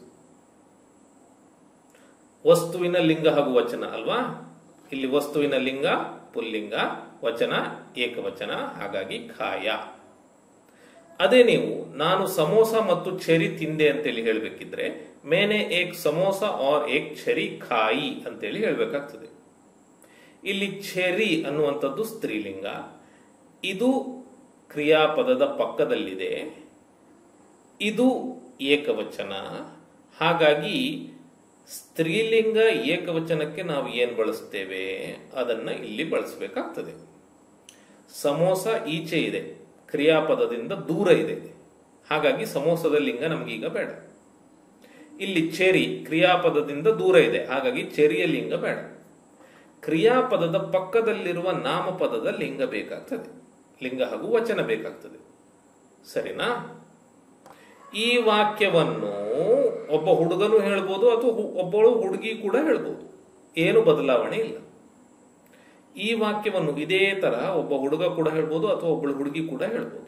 Speaker 1: ವಸ್ತುವಿನ ಲಿಂಗ ಹಾಗೂ ವಚನ ಅಲ್ವಾ ಇಲ್ಲಿ ವಸ್ತುವಿನ ಲಿಂಗ ಪುಲ್ಲಿಂಗ ವಚನ ಏಕವಚನ ಹಾಗಾಗಿ ಖಾಯ ಅದೇ ನೀವು ನಾನು ಸಮೋಸ ಮತ್ತು ಚೆರಿ ತಿಂದೆ ಅಂತೇಳಿ ಹೇಳ್ಬೇಕಿದ್ರೆ ಮೇನೆ ಏಕ್ ಸಮೋಸ ಆರ್ ಏಕ್ ಚೆರಿ ಖಾಯಿ ಅಂತೇಳಿ ಹೇಳ್ಬೇಕಾಗ್ತದೆ ಇಲ್ಲಿ ಚೆರಿ ಅನ್ನುವಂಥದ್ದು ಸ್ತ್ರೀಲಿಂಗ ಇದು ಕ್ರಿಯಾಪದದ ಪಕ್ಕದಲ್ಲಿದೆ ಇದು ಏಕವಚನ ಹಾಗಾಗಿ ಸ್ತ್ರೀಲಿಂಗ ಏಕವಚನಕ್ಕೆ ನಾವು ಏನ್ ಬಳಸ್ತೇವೆ ಅದನ್ನ ಇಲ್ಲಿ ಬಳಸಬೇಕಾಗ್ತದೆ ಸಮೋಸ ಈಚೆ ಇದೆ ಕ್ರಿಯಾಪದದಿಂದ ದೂರ ಇದೆ ಹಾಗಾಗಿ ಸಮೋಸದ ಲಿಂಗ ನಮಗೀಗ ಬೇಡ ಇಲ್ಲಿ ಚೆರಿ ಕ್ರಿಯಾಪದದಿಂದ ದೂರ ಇದೆ ಹಾಗಾಗಿ ಚೆರಿಯ ಲಿಂಗ ಬೇಡ ಕ್ರಿಯಾಪದದ ಪಕ್ಕದಲ್ಲಿರುವ ನಾಮಪದದ ಲಿಂಗ ಬೇಕಾಗ್ತದೆ ಲಿಂಗ ಹಾಗೂ ವಚನ ಬೇಕಾಗ್ತದೆ ಸರಿನಾ ಈ ವಾಕ್ಯವನ್ನು ಒಬ್ಬ ಹುಡುಗನು ಹೇಳ್ಬೋದು ಅಥವಾ ಹು- ಒಬ್ಬಳು ಹುಡುಗಿ ಕೂಡ ಹೇಳ್ಬೋದು ಏನು ಬದಲಾವಣೆ ಇಲ್ಲ ಈ ವಾಕ್ಯವನ್ನು ಇದೇ ತರ ಒಬ್ಬ ಹುಡುಗ ಕೂಡ ಹೇಳ್ಬೋದು ಅಥವಾ ಒಬ್ಬಳು ಹುಡುಗಿ ಕೂಡ ಹೇಳ್ಬೋದು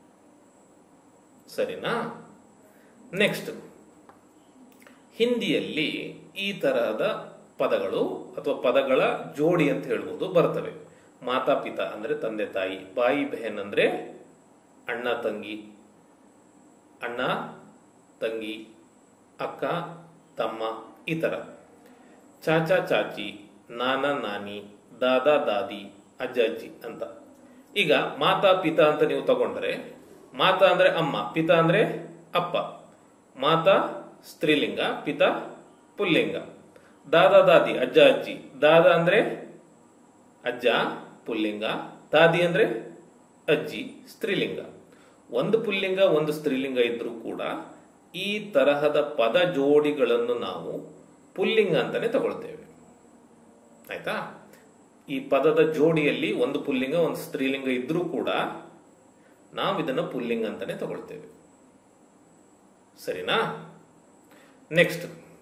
Speaker 1: ಸರಿನಾ ನೆಕ್ಸ್ಟ್ ಹಿಂದಿಯಲ್ಲಿ ಈ ತರಹದ ಪದಗಳು ಅಥವಾ ಪದಗಳ ಜೋಡಿ ಅಂತ ಹೇಳ್ಬೋದು ಬರ್ತವೆ ಮಾತಾಪಿತ ಅಂದ್ರೆ ತಂದೆ ತಾಯಿ ಬಾಯಿ ಬೆಹನ್ ಅಂದ್ರೆ ಅಣ್ಣ ತಂಗಿ ಅಣ್ಣ ತಂಗಿ ಅಕ್ಕ ತಮ್ಮ ಈ ತರ ಚಾಚಾ ಚಾಚಿ ನಾನಾ ನಾನಿ ದಾದಾ ದಾದಿ ಅಜ್ಜ ಅಜ್ಜಿ ಅಂತ ಈಗ ಮಾತಾ ಪಿತಾ ಅಂತ ನೀವು ತಗೊಂಡ್ರೆ ಮಾತಾ ಅಂದ್ರೆ ಅಮ್ಮ ಪಿತಾ ಅಂದ್ರೆ ಅಪ್ಪ ಮಾತಾ ಸ್ತ್ರೀಲಿಂಗ ಪಿತಾ ಪುಲ್ಲಿಂಗ ದಾದಾ ದಾದಿ ಅಜ್ಜ ಅಜ್ಜಿ ದಾದಾ ಅಂದ್ರೆ ಅಜ್ಜ ಪುಲ್ಲಿಂಗ ದಾದಿ ಅಂದ್ರೆ ಅಜ್ಜಿ ಸ್ತ್ರೀಲಿಂಗ ಒಂದು ಪುಲ್ಲಿಂಗ ಒಂದು ಸ್ತ್ರೀಲಿಂಗ ಇದ್ರೂ ಕೂಡ ಈ ತರಹದ ಪದ ಜೋಡಿಗಳನ್ನು ನಾವು ಪುಲ್ಲಿಂಗ ಅಂತಾನೆ ತಗೊಳ್ತೇವೆ ಆಯ್ತಾ ಈ ಪದದ ಜೋಡಿಯಲ್ಲಿ ಒಂದು ಪುಲ್ಲಿಂಗ ಒಂದು ಸ್ತ್ರೀಲಿಂಗ ಇದ್ರೂ ಕೂಡ ನಾವು ಇದನ್ನು ಪುಲ್ಲಿಂಗ ಅಂತಾನೆ ತಗೊಳ್ತೇವೆ ಸರಿನಾ ನೆಕ್ಸ್ಟ್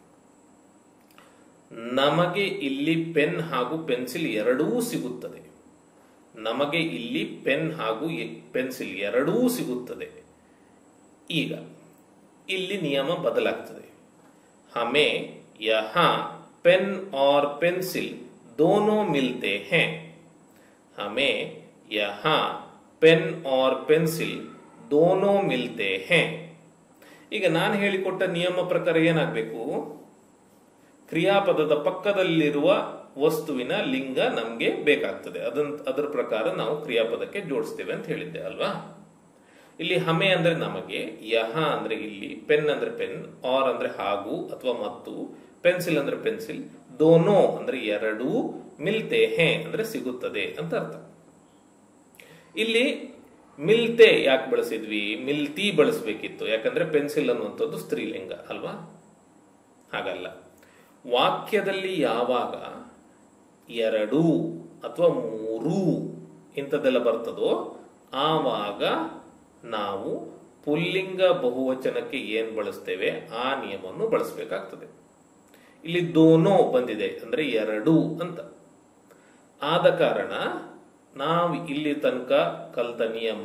Speaker 1: ನಮಗೆ ಇಲ್ಲಿ ಪೆನ್ ಹಾಗೂ ಪೆನ್ಸಿಲ್ ಎರಡೂ ಸಿಗುತ್ತದೆ ನಮಗೆ ಇಲ್ಲಿ ಪೆನ್ ಹಾಗೂ ಪೆನ್ಸಿಲ್ ಎರಡೂ ಸಿಗುತ್ತದೆ ಈಗ ಇಲ್ಲಿ ನಿಯಮ ಬದಲಾಗ್ತದೆ ಹಮೆ ಯಹ ಪೆನ್ और पेंसिल दोनों मिलते हैं हमें यहाँ पेन और पेंसिल दोनों मिलते हैं ಈಗ ನಾನು ಹೇಳಿಕೊಟ್ಟ ನಿಯಮ ಪ್ರಕಾರ ಏನಾಗಬೇಕು ಕ್ರಿಯಾಪದದ ಪಕ್ಕದಲ್ಲಿರುವ ವಸ್ತುವಿನ ಲಿಂಗ ನಮಗೆ ಬೇಕಾಗ್ತದೆ ಅದನ್ ಅದರ ಪ್ರಕಾರ ನಾವು ಕ್ರಿಯಾಪದಕ್ಕೆ ಜೋಡಿಸ್ತೇವೆ ಅಂತ ಹೇಳಿದ್ದೆ ಅಲ್ವಾ ಇಲ್ಲಿ ಹಮೆ ಅಂದ್ರೆ ನಮಗೆ ಯಹ ಅಂದ್ರೆ ಇಲ್ಲಿ ಪೆನ್ ಅಂದ್ರೆ ಪೆನ್ ಆರ್ ಅಂದ್ರೆ ಹಾಗೂ ಅಥವಾ ಮತ್ತು ಪೆನ್ಸಿಲ್ ಅಂದ್ರೆ ಪೆನ್ಸಿಲ್ ದೋನೋ ಅಂದ್ರೆ ಎರಡು ಮಿಲ್ತೆ ಹೇ ಅಂದ್ರೆ ಸಿಗುತ್ತದೆ ಅಂತ ಅರ್ಥ ಇಲ್ಲಿ ಮಿಲ್ತೆ ಯಾಕೆ ಬಳಸಿದ್ವಿ ಮಿಲ್ತಿ ಬಳಸಬೇಕಿತ್ತು ಯಾಕಂದ್ರೆ ಪೆನ್ಸಿಲ್ ಅನ್ನುವಂಥದ್ದು ಸ್ತ್ರೀಲಿಂಗ ಅಲ್ವಾ ಹಾಗಲ್ಲ ವಾಕ್ಯದಲ್ಲಿ ಯಾವಾಗ ಎರಡು ಅಥವಾ ಮೂರು ಇಂಥದ್ದೆಲ್ಲ ಬರ್ತದೋ ಆವಾಗ ನಾವು ಪುಲ್ಲಿಂಗ ಬಹುವಚನಕ್ಕೆ ಏನ್ ಬಳಸ್ತೇವೆ ಆ ನಿಯಮವನ್ನು ಬಳಸಬೇಕಾಗ್ತದೆ ಇಲ್ಲಿ ದೋನೋ ಬಂದಿದೆ ಅಂದ್ರೆ ಎರಡು ಅಂತ ಆದ ಕಾರಣ ನಾವು ಇಲ್ಲಿ ತನಕ ಕಲ್ತ ನಿಯಮ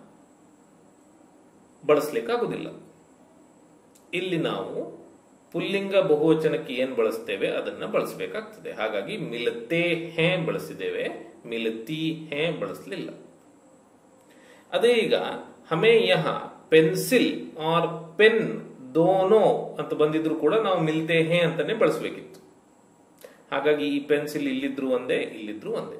Speaker 1: ಬಳಸ್ಲಿಕ್ಕಾಗುದಿಲ್ಲ ಇಲ್ಲಿ ನಾವು ಪುಲ್ಲಿಂಗ ಬಹುವಚನಕ್ಕೆ ಏನ್ ಬಳಸ್ತೇವೆ ಅದನ್ನ ಬಳಸಬೇಕಾಗ್ತದೆ ಹಾಗಾಗಿ ಮಿಲತೆ ಹೇ ಬಳಸಿದ್ದೇವೆ ಮಿಲತಿ ಹೇ ಬಳಸಲಿಲ್ಲ ಅದೇ ಈಗ ಹಮೇ ಯಹ ಪೆನ್ಸಿಲ್ ಆರ್ ಪೆನ್ ದೋನೋ ಅಂತ ಬಂದಿದ್ರು ಕೂಡ ನಾವು ಮಿಲ್ತೆ ಹೇ ಅಂತಾನೆ ಬಳಸಬೇಕಿತ್ತು ಹಾಗಾಗಿ ಈ ಪೆನ್ಸಿಲ್ ಇಲ್ಲಿದ್ರು ಒಂದೇ ಇಲ್ಲಿದ್ರು ಒಂದೇ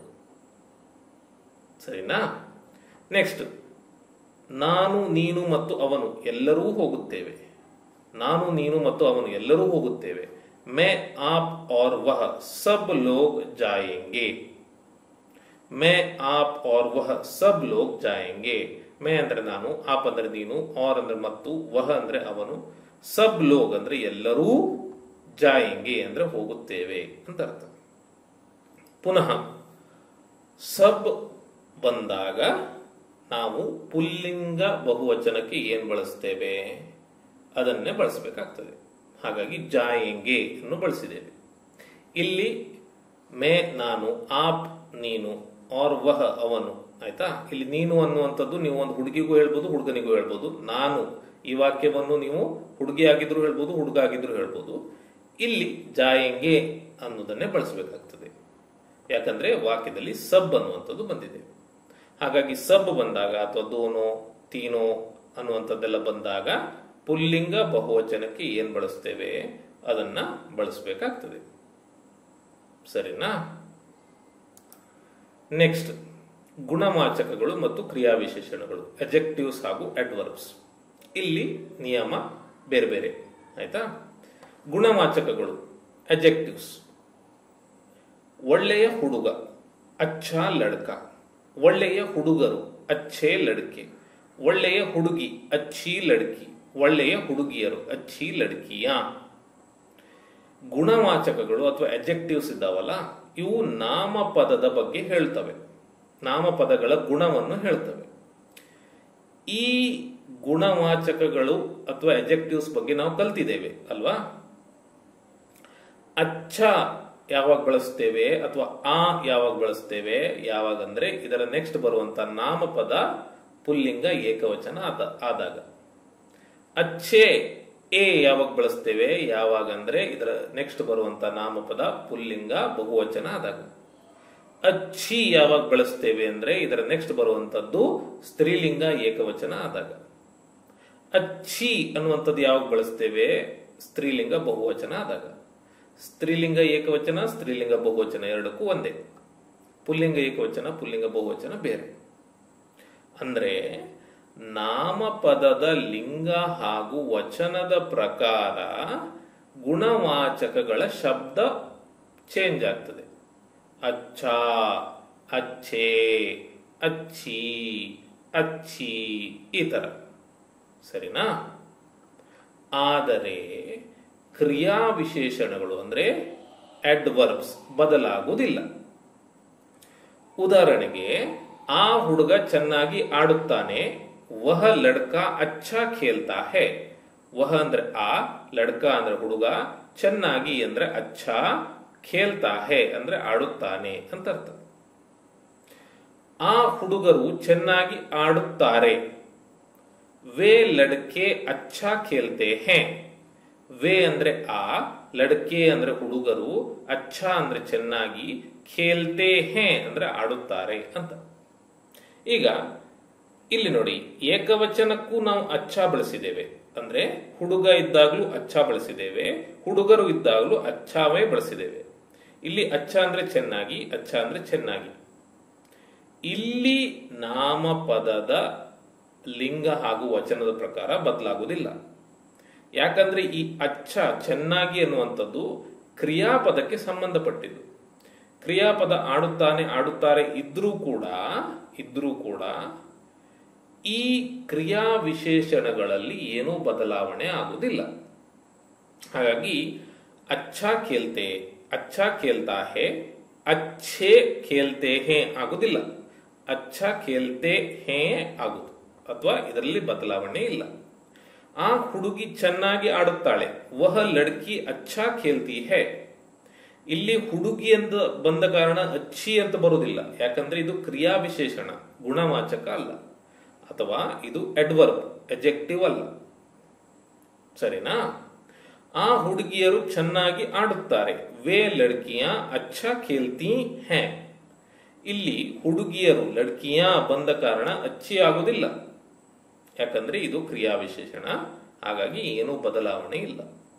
Speaker 1: ಸರಿನಾ ನೆಕ್ಸ್ಟ್ ನಾನು ನೀನು ಮತ್ತು ಅವನು ಎಲ್ಲರೂ ಹೋಗುತ್ತೇವೆ ನಾನು ನೀನು ಮತ್ತು ಅವನು ಎಲ್ಲರೂ ಹೋಗುತ್ತೇವೆ ಮೇ ಆಪ್ और वह सब लोग जाएंगे ಮೇ ಆಪ್ और वह सब लोग जाएंगे ಮೇ ಅಂದ್ರೆ ನಾನು ಆಪ್ ಅಂದ್ರೆ ನೀನು ಆರ್ ಅಂದ್ರೆ ಮತ್ತು ವಹ ಅಂದ್ರೆ ಅವನು ಸಬ್ ಲೋಗ್ ಅಂದ್ರೆ ಎಲ್ಲರೂ ಜಾಯಂಗೆ ಅಂದ್ರೆ ಹೋಗುತ್ತೇವೆ ಅಂತ ಅರ್ಥ ಪುನಃ ಸಬ್ ಬಂದಾಗ ನಾವು ಪುಲ್ಲಿಂಗ ಬಹುವಚನಕ್ಕೆ ಏನ್ ಬಳಸ್ತೇವೆ ಅದನ್ನೇ ಬಳಸಬೇಕಾಗ್ತದೆ ಹಾಗಾಗಿ ಜಾಯಂಗೆ ಅನ್ನು ಬಳಸಿದ್ದೇವೆ ಇಲ್ಲಿ ಮೇ ನಾನು ಆಪ್ ನೀನು ಆರ್ ವಹ ಅವನು ಆಯ್ತಾ ಇಲ್ಲಿ ನೀನು ಅನ್ನುವಂಥದ್ದು ನೀವು ಒಂದು ಹುಡುಗಿಗೂ ಹೇಳ್ಬೋದು ಹುಡುಗನಿಗೂ ಹೇಳ್ಬೋದು ನಾನು ಈ ವಾಕ್ಯವನ್ನು ನೀವು ಹುಡುಗಿ ಆಗಿದ್ರು ಹೇಳ್ಬೋದು ಹುಡುಗ ಆಗಿದ್ರು ಹೇಳ್ಬೋದು ಇಲ್ಲಿ ಜಾಯಂಗೆ ಅನ್ನೋದನ್ನೇ ಬಳಸಬೇಕಾಗ್ತದೆ ಯಾಕಂದ್ರೆ ವಾಕ್ಯದಲ್ಲಿ ಸಬ್ ಅನ್ನುವಂಥದ್ದು ಬಂದಿದೆ ಹಾಗಾಗಿ ಸಬ್ ಬಂದಾಗ ಅಥವಾ ದೋನೋ ತೀನೋ ಅನ್ನುವಂಥದ್ದೆಲ್ಲ ಬಂದಾಗ ಪುಲ್ಲಿಂಗ ಬಹುವಚನಕ್ಕೆ ಏನ್ ಬಳಸ್ತೇವೆ ಅದನ್ನ ಬಳಸಬೇಕಾಗ್ತದೆ ಸರಿನಾ ನೆಕ್ಸ್ಟ್ ಗುಣವಾಚಕಗಳು ಮತ್ತು ಕ್ರಿಯಾವಿಶೇಷಣಗಳು ಎಜೆಕ್ಟಿವ್ಸ್ ಹಾಗೂ ಅಡ್ವರ್ಬ್ಸ್ ಇಲ್ಲಿ ನಿಯಮ ಬೇರೆ ಬೇರೆ ಆಯ್ತಾ ಗುಣವಾಚಕಗಳು ಎಜೆಕ್ಟಿವ್ಸ್ ಒಳ್ಳೆಯ ಹುಡುಗ ಅಚ್ಚ ಲಡ್ಕ ಒಳ್ಳೆಯ ಹುಡುಗರು ಅಚ್ಚೇ ಲಡ್ಕೆ ಒಳ್ಳೆಯ ಹುಡುಗಿ ಅಚ್ಚಿ ಲಡ್ಕಿ ಒಳ್ಳೆಯ ಹುಡುಗಿಯರು ಅಚ್ಚಿ ಲಡ್ಕಿಯ ಗುಣವಾಚಕಗಳು ಅಥವಾ ಎಜೆಕ್ಟಿವ್ಸ್ ಇದ್ದಾವಲ್ಲ ಇವು ನಾಮಪದದ ಬಗ್ಗೆ ಹೇಳ್ತವೆ ನಾಮಪದಗಳ ಗುಣವನ್ನು ಹೇಳ್ತವೆ ಈ ಗುಣವಾಚಕಗಳು ಅಥವಾ ಎಜೆಕ್ಟಿವ್ಸ್ ಬಗ್ಗೆ ನಾವು ಕಲ್ತಿದ್ದೇವೆ ಅಲ್ವಾ ಅಚ್ಚ ಯಾವಾಗ ಬಳಸ್ತೇವೆ ಅಥವಾ ಆ ಯಾವಾಗ ಬಳಸ್ತೇವೆ ಯಾವಾಗ ಅಂದ್ರೆ ಇದರ ನೆಕ್ಸ್ಟ್ ಬರುವಂತ ನಾಮಪದ ಪುಲ್ಲಿಂಗ ಏಕವಚನ ಆದ ಆದಾಗ ಅಚ್ಚೆ ಎ ಯಾವಾಗ ಬಳಸ್ತೇವೆ ಯಾವಾಗ ಅಂದ್ರೆ ಇದರ ನೆಕ್ಸ್ಟ್ ಬರುವಂತ ನಾಮಪದ ಪುಲ್ಲಿಂಗ ಬಹುವಚನ ಆದಾಗ ಅಚ್ಚಿ ಯಾವಾಗ ಬಳಸ್ತೇವೆ ಅಂದ್ರೆ ಇದರ ನೆಕ್ಸ್ಟ್ ಬರುವಂತದ್ದು ಸ್ತ್ರೀಲಿಂಗ ಏಕವಚನ ಆದಾಗ ಅಚ್ಚಿ ಅನ್ನುವಂಥದ್ದು ಯಾವಾಗ ಬಳಸ್ತೇವೆ ಸ್ತ್ರೀಲಿಂಗ ಬಹುವಚನ ಆದಾಗ ಸ್ತ್ರೀಲಿಂಗ ಏಕವಚನ ಸ್ತ್ರೀಲಿಂಗ ಬಹುವಚನ ಎರಡಕ್ಕೂ ಒಂದೇ ಪುಲ್ಲಿಂಗ ಏಕವಚನ ಪುಲ್ಲಿಂಗ ಬಹುವಚನ ಬೇರೆ ಅಂದ್ರೆ ನಾಮಪದದ ಲಿಂಗ ಹಾಗೂ ವಚನದ ಪ್ರಕಾರ ಗುಣವಾಚಕಗಳ ಶಬ್ದ ಚೇಂಜ್ ಆಗ್ತದೆ ಅಚ್ಚ ಅಚ್ಚೇ ಅಚ್ಚಿ ಅಚ್ಚಿ ಈ ತರ ಸರಿನಾ ಆದರೆ ಕ್ರಿಯಾ ವಿಶೇಷಣಗಳು ಅಂದ್ರೆ ಅಡ್ವರ್ಬ್ಸ್ ಬದಲಾಗುವುದಿಲ್ಲ ಉದಾಹರಣೆಗೆ ಆ ಹುಡುಗ ಚೆನ್ನಾಗಿ ಆಡುತ್ತಾನೆ ವಹ ಲಡ್ಕ ಅಚ್ಚಾ ಖೇಲ್ತಾ ಹೇ ವಹ ಅಂದ್ರೆ ಆ ಲಡ್ಕ ಅಂದ್ರೆ ಹುಡುಗ ಚೆನ್ನಾಗಿ ಅಂದ್ರೆ ಅಚ್ಚಾ ಖೇಲ್ತಾ ಹೇ ಅಂದ್ರೆ ಆಡುತ್ತಾನೆ ಅಂತ ಅರ್ಥ ಆ ಹುಡುಗರು ಚೆನ್ನಾಗಿ ಆಡುತ್ತಾರೆ ವೇ ಲಡ್ಕೆ ಅಚ್ಚಾ ಖೇಲ್ತೆ ಹೇ ವೇ ಅಂದ್ರೆ ಆ ಲಡ್ಕೆ ಅಂದ್ರೆ ಹುಡುಗರು ಅಚ್ಚಾ ಅಂದ್ರೆ ಚೆನ್ನಾಗಿ ಖೇಲ್ತೆ ಹೇ ಅಂದ್ರೆ ಆಡುತ್ತಾರೆ ಅಂತ ಈಗ ಇಲ್ಲಿ ನೋಡಿ ಏಕವಚನಕ್ಕೂ ನಾವು ಅಚ್ಚಾ ಬಳಸಿದ್ದೇವೆ ಅಂದ್ರೆ ಹುಡುಗ ಇದ್ದಾಗಲೂ ಅಚ್ಚಾ ಬಳಸಿದ್ದೇವೆ ಹುಡುಗರು ಇದ್ದಾಗಲೂ ಅಚ್ಚಾವೇ ಬಳಸಿದ್ದೇವೆ ಇಲ್ಲಿ ಅಚ್ಚ ಅಂದ್ರೆ ಚೆನ್ನಾಗಿ ಅಚ್ಚ ಅಂದ್ರೆ ಚೆನ್ನಾಗಿ ಇಲ್ಲಿ ನಾಮಪದದ ಲಿಂಗ ಹಾಗೂ ವಚನದ ಪ್ರಕಾರ ಬದಲಾಗುವುದಿಲ್ಲ ಯಾಕಂದ್ರೆ ಈ ಅಚ್ಚ ಚೆನ್ನಾಗಿ ಅನ್ನುವಂಥದ್ದು ಕ್ರಿಯಾಪದಕ್ಕೆ ಸಂಬಂಧಪಟ್ಟಿದ್ದು ಕ್ರಿಯಾಪದ ಆಡುತ್ತಾನೆ ಆಡುತ್ತಾರೆ ಇದ್ರೂ ಕೂಡ ಇದ್ರೂ ಕೂಡ ಈ ಕ್ರಿಯಾ ವಿಶೇಷಣಗಳಲ್ಲಿ ಏನೂ ಬದಲಾವಣೆ ಆಗುವುದಿಲ್ಲ ಹಾಗಾಗಿ ಅಚ್ಚಾ ಖೇಲ್ತೆ ಅಚ್ಚಾ ಖೇಲ್ತಾ ಹೇ ಅಚ್ಛೇ ಖೇಲ್ತೆ ಹೇ ಆಗುದಿಲ್ಲ ಅಚ್ಚಾ ಖೇಲ್ತೆ ಹೇ ಆಗುದು ಅಥವಾ ಇದರಲ್ಲಿ ಬದಲಾವಣೆ ಇಲ್ಲ ಆ ಹುಡುಗಿ ಚೆನ್ನಾಗಿ ಆಡುತ್ತಾಳೆ ವಹ ಲಡ್ಕಿ ಅಚ್ಚಾ ಖೇಲ್ತಿ ಹೇ ಇಲ್ಲಿ ಹುಡುಗಿ ಅಂತ ಬಂದ ಕಾರಣ ಅಚ್ಚಿ ಅಂತ ಬರುವುದಿಲ್ಲ ಯಾಕಂದ್ರೆ ಇದು ಕ್ರಿಯಾ ವಿಶೇಷಣ ಗುಣವಾಚಕ ಅಲ್ಲ ಅಥವಾ ಇದು ಎಡ್ವರ್ಬ್ ಎಜೆಕ್ಟಿವ್ ಅಲ್ಲ ಸರಿನಾ ಆ ಹುಡುಗಿಯರು ಚೆನ್ನಾಗಿ ಆಡುತ್ತಾರೆ ವೇ ಲಡ್ಕಿಯ ಅಚ್ಚಾ ಖೇಲ್ತಿ ಹೇ ಇಲ್ಲಿ ಹುಡುಗಿಯರು ಲಡ್ಕಿಯ ಬಂದ ಕಾರಣ ಅಚ್ಚಿ ಆಗುವುದಿಲ್ಲ ಯಾಕಂದ್ರೆ ಇದು ಕ್ರಿಯಾ ವಿಶೇಷಣ ಹಾಗಾಗಿ ಏನೂ ಬದಲಾವಣೆ ಇಲ್ಲ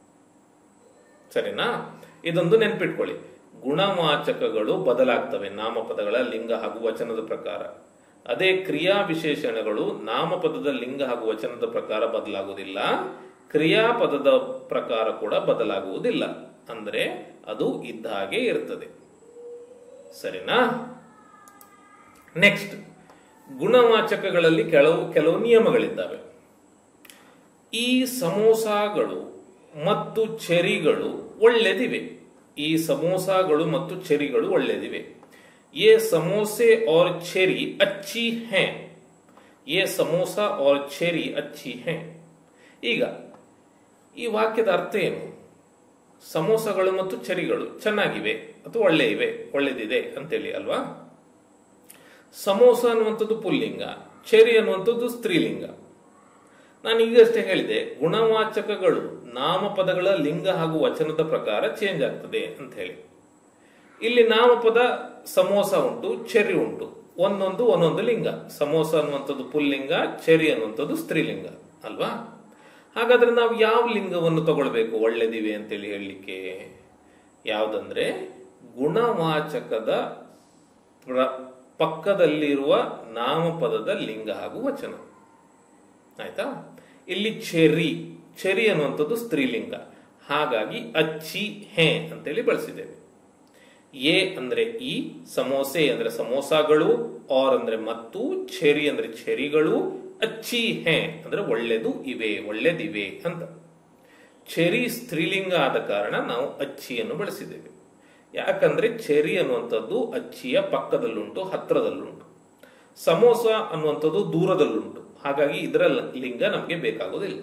Speaker 1: ಸರಿನಾ ಇದೊಂದು ನೆನ್ಪಿಟ್ಕೊಳ್ಳಿ ಗುಣವಾಚಕಗಳು ಬದಲಾಗ್ತವೆ ನಾಮಪದಗಳ ಲಿಂಗ ಹಾಗೂ ವಚನದ ಪ್ರಕಾರ ಅದೇ ಕ್ರಿಯಾ ವಿಶೇಷಣಗಳು ನಾಮಪದದ ಲಿಂಗ ಹಾಗೂ ವಚನದ ಪ್ರಕಾರ ಬದಲಾಗುವುದಿಲ್ಲ ಕ್ರಿಯಾಪದದ ಪ್ರಕಾರ ಕೂಡ ಬದಲಾಗುವುದಿಲ್ಲ ಅಂದ್ರೆ ಅದು ಇದ್ದ ಹಾಗೆ ಇರ್ತದೆ ಸರಿನಾ ನೆಕ್ಸ್ಟ್ ಗುಣವಾಚಕಗಳಲ್ಲಿ ಕೆಲವು ಕೆಲವು ನಿಯಮಗಳಿದ್ದಾವೆ ಈ ಸಮೋಸಾಗಳು ಮತ್ತು ಚೆರಿಗಳು ಒಳ್ಳೆದಿವೆ ಈ ಸಮೋಸಾಗಳು ಮತ್ತು ಚೆರಿಗಳು ಒಳ್ಳೆದಿವೆ ये समोसे और छेरी अच्छी हैं ये ಸಮೋಸಾ और छेरी अच्छी हैं ಈಗ ಈ ವಾಕ್ಯದ ಅರ್ಥ ಏನು ಸಮೋಸಗಳು ಮತ್ತು ಚೆರಿಗಳು ಚೆನ್ನಾಗಿವೆ ಅಥವಾ ಒಳ್ಳೆ ಇವೆ ಒಳ್ಳೆದಿದೆ ಅಂತೇಳಿ ಅಲ್ವಾ ಸಮೋಸ ಅನ್ನುವಂಥದ್ದು ಪುಲ್ಲಿಂಗ ಚೆರಿ ಅನ್ನುವಂಥದ್ದು ಸ್ತ್ರೀಲಿಂಗ ನಾನು ಈಗಷ್ಟೇ ಹೇಳಿದೆ ಗುಣವಾಚಕಗಳು ನಾಮಪದಗಳ ಲಿಂಗ ಹಾಗೂ ವಚನದ ಪ್ರಕಾರ ಚೇಂಜ್ ಆಗ್ತದೆ ಅಂತ ಹೇಳಿ ಇಲ್ಲಿ ನಾಮಪದ ಸಮೋಸ ಉಂಟು ಚೆರಿ ಉಂಟು ಒಂದೊಂದು ಒಂದೊಂದು ಲಿಂಗ ಸಮೋಸ ಅನ್ನುವಂಥದ್ದು ಪುಲ್ಲಿಂಗ ಚೆರಿ ಅನ್ನುವಂಥದ್ದು ಸ್ತ್ರೀಲಿಂಗ ಅಲ್ವಾ ಹಾಗಾದ್ರೆ ನಾವು ಯಾವ ಲಿಂಗವನ್ನು ತಗೊಳ್ಬೇಕು ಒಳ್ಳೆದಿವೆ ಅಂತೇಳಿ ಹೇಳಲಿಕ್ಕೆ ಯಾವುದಂದ್ರೆ ಗುಣವಾಚಕದ ಪ್ರ ಪಕ್ಕದಲ್ಲಿರುವ ನಾಮಪದದ ಲಿಂಗ ಹಾಗೂ ವಚನ ಆಯ್ತಾ ಇಲ್ಲಿ ಚೆರಿ ಚೆರಿ ಅನ್ನುವಂಥದ್ದು ಸ್ತ್ರೀಲಿಂಗ ಹಾಗಾಗಿ ಅಚ್ಚಿ ಹೇ ಅಂತೇಳಿ ಬಳಸಿದ್ದೇವೆ ಎ ಅಂದ್ರೆ ಈ ಸಮೋಸೆ ಅಂದ್ರೆ ಸಮೋಸಾಗಳು ಆರ್ ಅಂದ್ರೆ ಮತ್ತು ಚೆರಿ ಅಂದ್ರೆ ಚೆರಿಗಳು ಅಚ್ಚಿ ಹೇ ಅಂದ್ರೆ ಒಳ್ಳೆದು ಇವೆ ಒಳ್ಳೆದಿವೆ ಅಂತ ಚೆರಿ ಸ್ತ್ರೀಲಿಂಗ ಆದ ಕಾರಣ ನಾವು ಅಚ್ಚಿಯನ್ನು ಬಳಸಿದ್ದೇವೆ ಯಾಕಂದ್ರೆ ಚೆರಿ ಅನ್ನುವಂಥದ್ದು ಅಚ್ಚಿಯ ಪಕ್ಕದಲ್ಲುಂಟು ಹತ್ರದಲ್ಲುಂಟು ಸಮೋಸ ಅನ್ನುವಂಥದ್ದು ದೂರದಲ್ಲುಂಟು ಹಾಗಾಗಿ ಇದರ ಲಿಂಗ ನಮಗೆ ಬೇಕಾಗೋದಿಲ್ಲ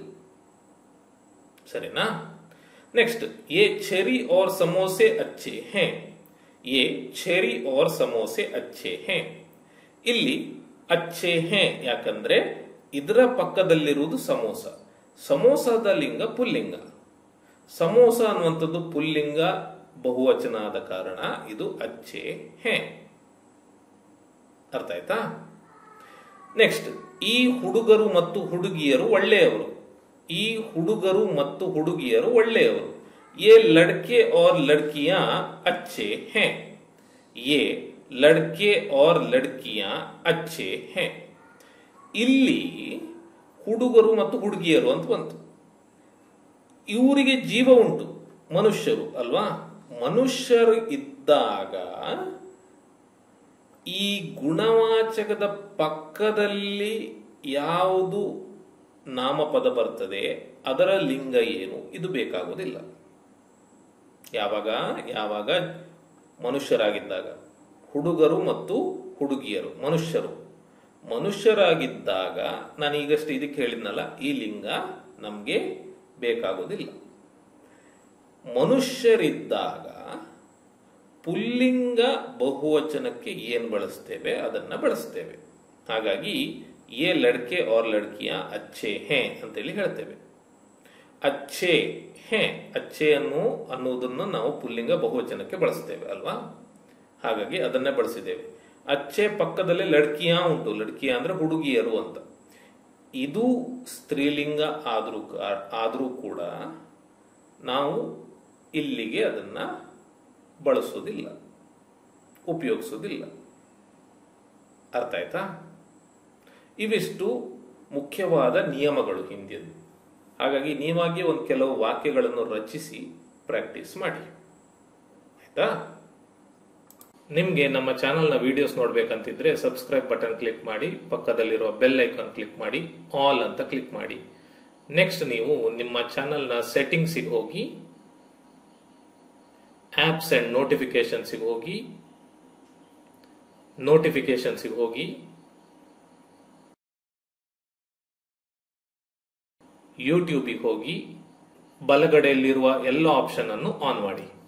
Speaker 1: ಸರಿನಾ ನೆಕ್ಸ್ಟ್ ಎ ಚೆರಿ और ಸಮೋಸೆ ಅಚ್ಚೆ ಹೇ ಎ ಚೆರಿ और ಸಮೋಸೆ ಅಚ್ಚೆ ಹೇ ಇಲ್ಲಿ ಅಚ್ಚೆ ಹೇ ಯಾಕಂದ್ರೆ ಇದರ ಪಕ್ಕದಲ್ಲಿರುವುದು ಸಮೋಸ ಸಮೋಸದ ಲಿಂಗ ಪುಲ್ಲಿಂಗ ಸಮೋಸ ಅನ್ನುವಂಥದ್ದು ಪುಲ್ಲಿಂಗ ಬಹುವಚನ ಆದ ಕಾರಣ ಇದು ಅಚ್ಚೆ ಹೇ ಅರ್ಥ ಆಯ್ತಾ ನೆಕ್ಸ್ಟ್ ಈ ಹುಡುಗರು ಮತ್ತು ಹುಡುಗಿಯರು ಒಳ್ಳೆಯವರು ಈ ಹುಡುಗರು ಮತ್ತು ಹುಡುಗಿಯರು ಒಳ್ಳೆಯವರು ये लड़के और लड़कियां अच्छे हैं ये ಲಡ್ಕೆ और ಲಡ್ಕಿಯಾ ಅಚ್ಚೆ ಹೇ ಇಲ್ಲಿ ಹುಡುಗರು ಮತ್ತು ಹುಡುಗಿಯರು ಅಂತ ಬಂತು ಇವರಿಗೆ ಜೀವ ಉಂಟು ಮನುಷ್ಯರು ಅಲ್ವಾ ಮನುಷ್ಯರು ಇದ್ದಾಗ ಈ ಗುಣವಾಚಕದ ಪಕ್ಕದಲ್ಲಿ ಯಾವುದು ನಾಮಪದ ಬರ್ತದೆ ಅದರ ಲಿಂಗ ಏನು ಇದು ಬೇಕಾಗುವುದಿಲ್ಲ ಯಾವಾಗ ಯಾವಾಗ ಮನುಷ್ಯರಾಗಿದ್ದಾಗ ಹುಡುಗರು ಮತ್ತು ಹುಡುಗಿಯರು ಮನುಷ್ಯರು ಮನುಷ್ಯರಾಗಿದ್ದಾಗ ನಾನು ಈಗಷ್ಟು ಇದಕ್ಕೆ ಹೇಳಿದ್ನಲ್ಲ ಈ ಲಿಂಗ ನಮಗೆ ಬೇಕಾಗುವುದಿಲ್ಲ ಮನುಷ್ಯರಿದ್ದಾಗ ಪುಲ್ಲಿಂಗ ಬಹುವಚನಕ್ಕೆ ಏನು ಬಳಸ್ತೇವೆ ಅದನ್ನ ಬಳಸ್ತೇವೆ ಹಾಗಾಗಿ ಏ ಲಡ್ಕೆ और ಲಡ್ಕಿಯ ಅಚ್ಚೆ ಹೇ ಅಂತೇಳಿ ಹೇಳ್ತೇವೆ ಅಚ್ಚೆ ಹೇ ಅಚ್ಚೆ ಅನ್ನು ಅನ್ನುವುದನ್ನು ನಾವು ಪುಲ್ಲಿಂಗ ಬಹುವಚನಕ್ಕೆ ಬಳಸ್ತೇವೆ ಅಲ್ವಾ ಹಾಗಾಗಿ ಅದನ್ನೇ ಬಳಸಿದ್ದೇವೆ ಅಚ್ಚೆ ಪಕ್ಕದಲ್ಲೇ ಲಡ್ಕಿಯ ಉಂಟು ಲಡ್ಕಿಯ ಅಂದ್ರೆ ಹುಡುಗಿಯರು ಅಂತ ಇದು ಸ್ತ್ರೀಲಿಂಗ ಆದ್ರೂ ಆದರೂ ಕೂಡ ನಾವು ಇಲ್ಲಿಗೆ ಅದನ್ನ ಬಳಸೋದಿಲ್ಲ ಉಪಯೋಗಿಸೋದಿಲ್ಲ ಅರ್ಥ ಆಯ್ತಾ ಇವಿಷ್ಟು ಮುಖ್ಯವಾದ ನಿಯಮಗಳು ಹಿಂದಿಯದು ಹಾಗಾಗಿ ನೀವಾಗಿ ಒಂದು ಕೆಲವು ವಾಕ್ಯಗಳನ್ನು ರಚಿಸಿ ಪ್ರಾಕ್ಟೀಸ್ ಮಾಡಿ ಆಯ್ತಾ ನಿಮಗೆ ನಮ್ಮ ಚಾನಲ್ನ ವಿಡಿಯೋಸ್ ನೋಡ್ಬೇಕಂತಿದ್ರೆ ಸಬ್ಸ್ಕ್ರೈಬ್ ಬಟನ್ ಕ್ಲಿಕ್ ಮಾಡಿ ಪಕ್ಕದಲ್ಲಿರುವ ಬೆಲ್ ಐಕಾನ್ ಕ್ಲಿಕ್ ಮಾಡಿ ಆಲ್ ಅಂತ ಕ್ಲಿಕ್ ಮಾಡಿ ನೆಕ್ಸ್ಟ್ ನೀವು ನಿಮ್ಮ ಚಾನಲ್ನ ಸೆಟ್ಟಿಂಗ್ಸಿಗೆ ಹೋಗಿ ಆಪ್ಸ್ ಅಂಡ್ ನೋಟಿಫಿಕೇಶನ್ಸಿಗೆ ಹೋಗಿ ನೋಟಿಫಿಕೇಶನ್ಸಿಗೆ ಹೋಗಿ ಯೂಟ್ಯೂಬಿಗೆ ಹೋಗಿ ಬಲಗಡೆಯಲ್ಲಿರುವ ಎಲ್ಲ ಆಪ್ಷನ್ ಅನ್ನು ಆನ್ ಮಾಡಿ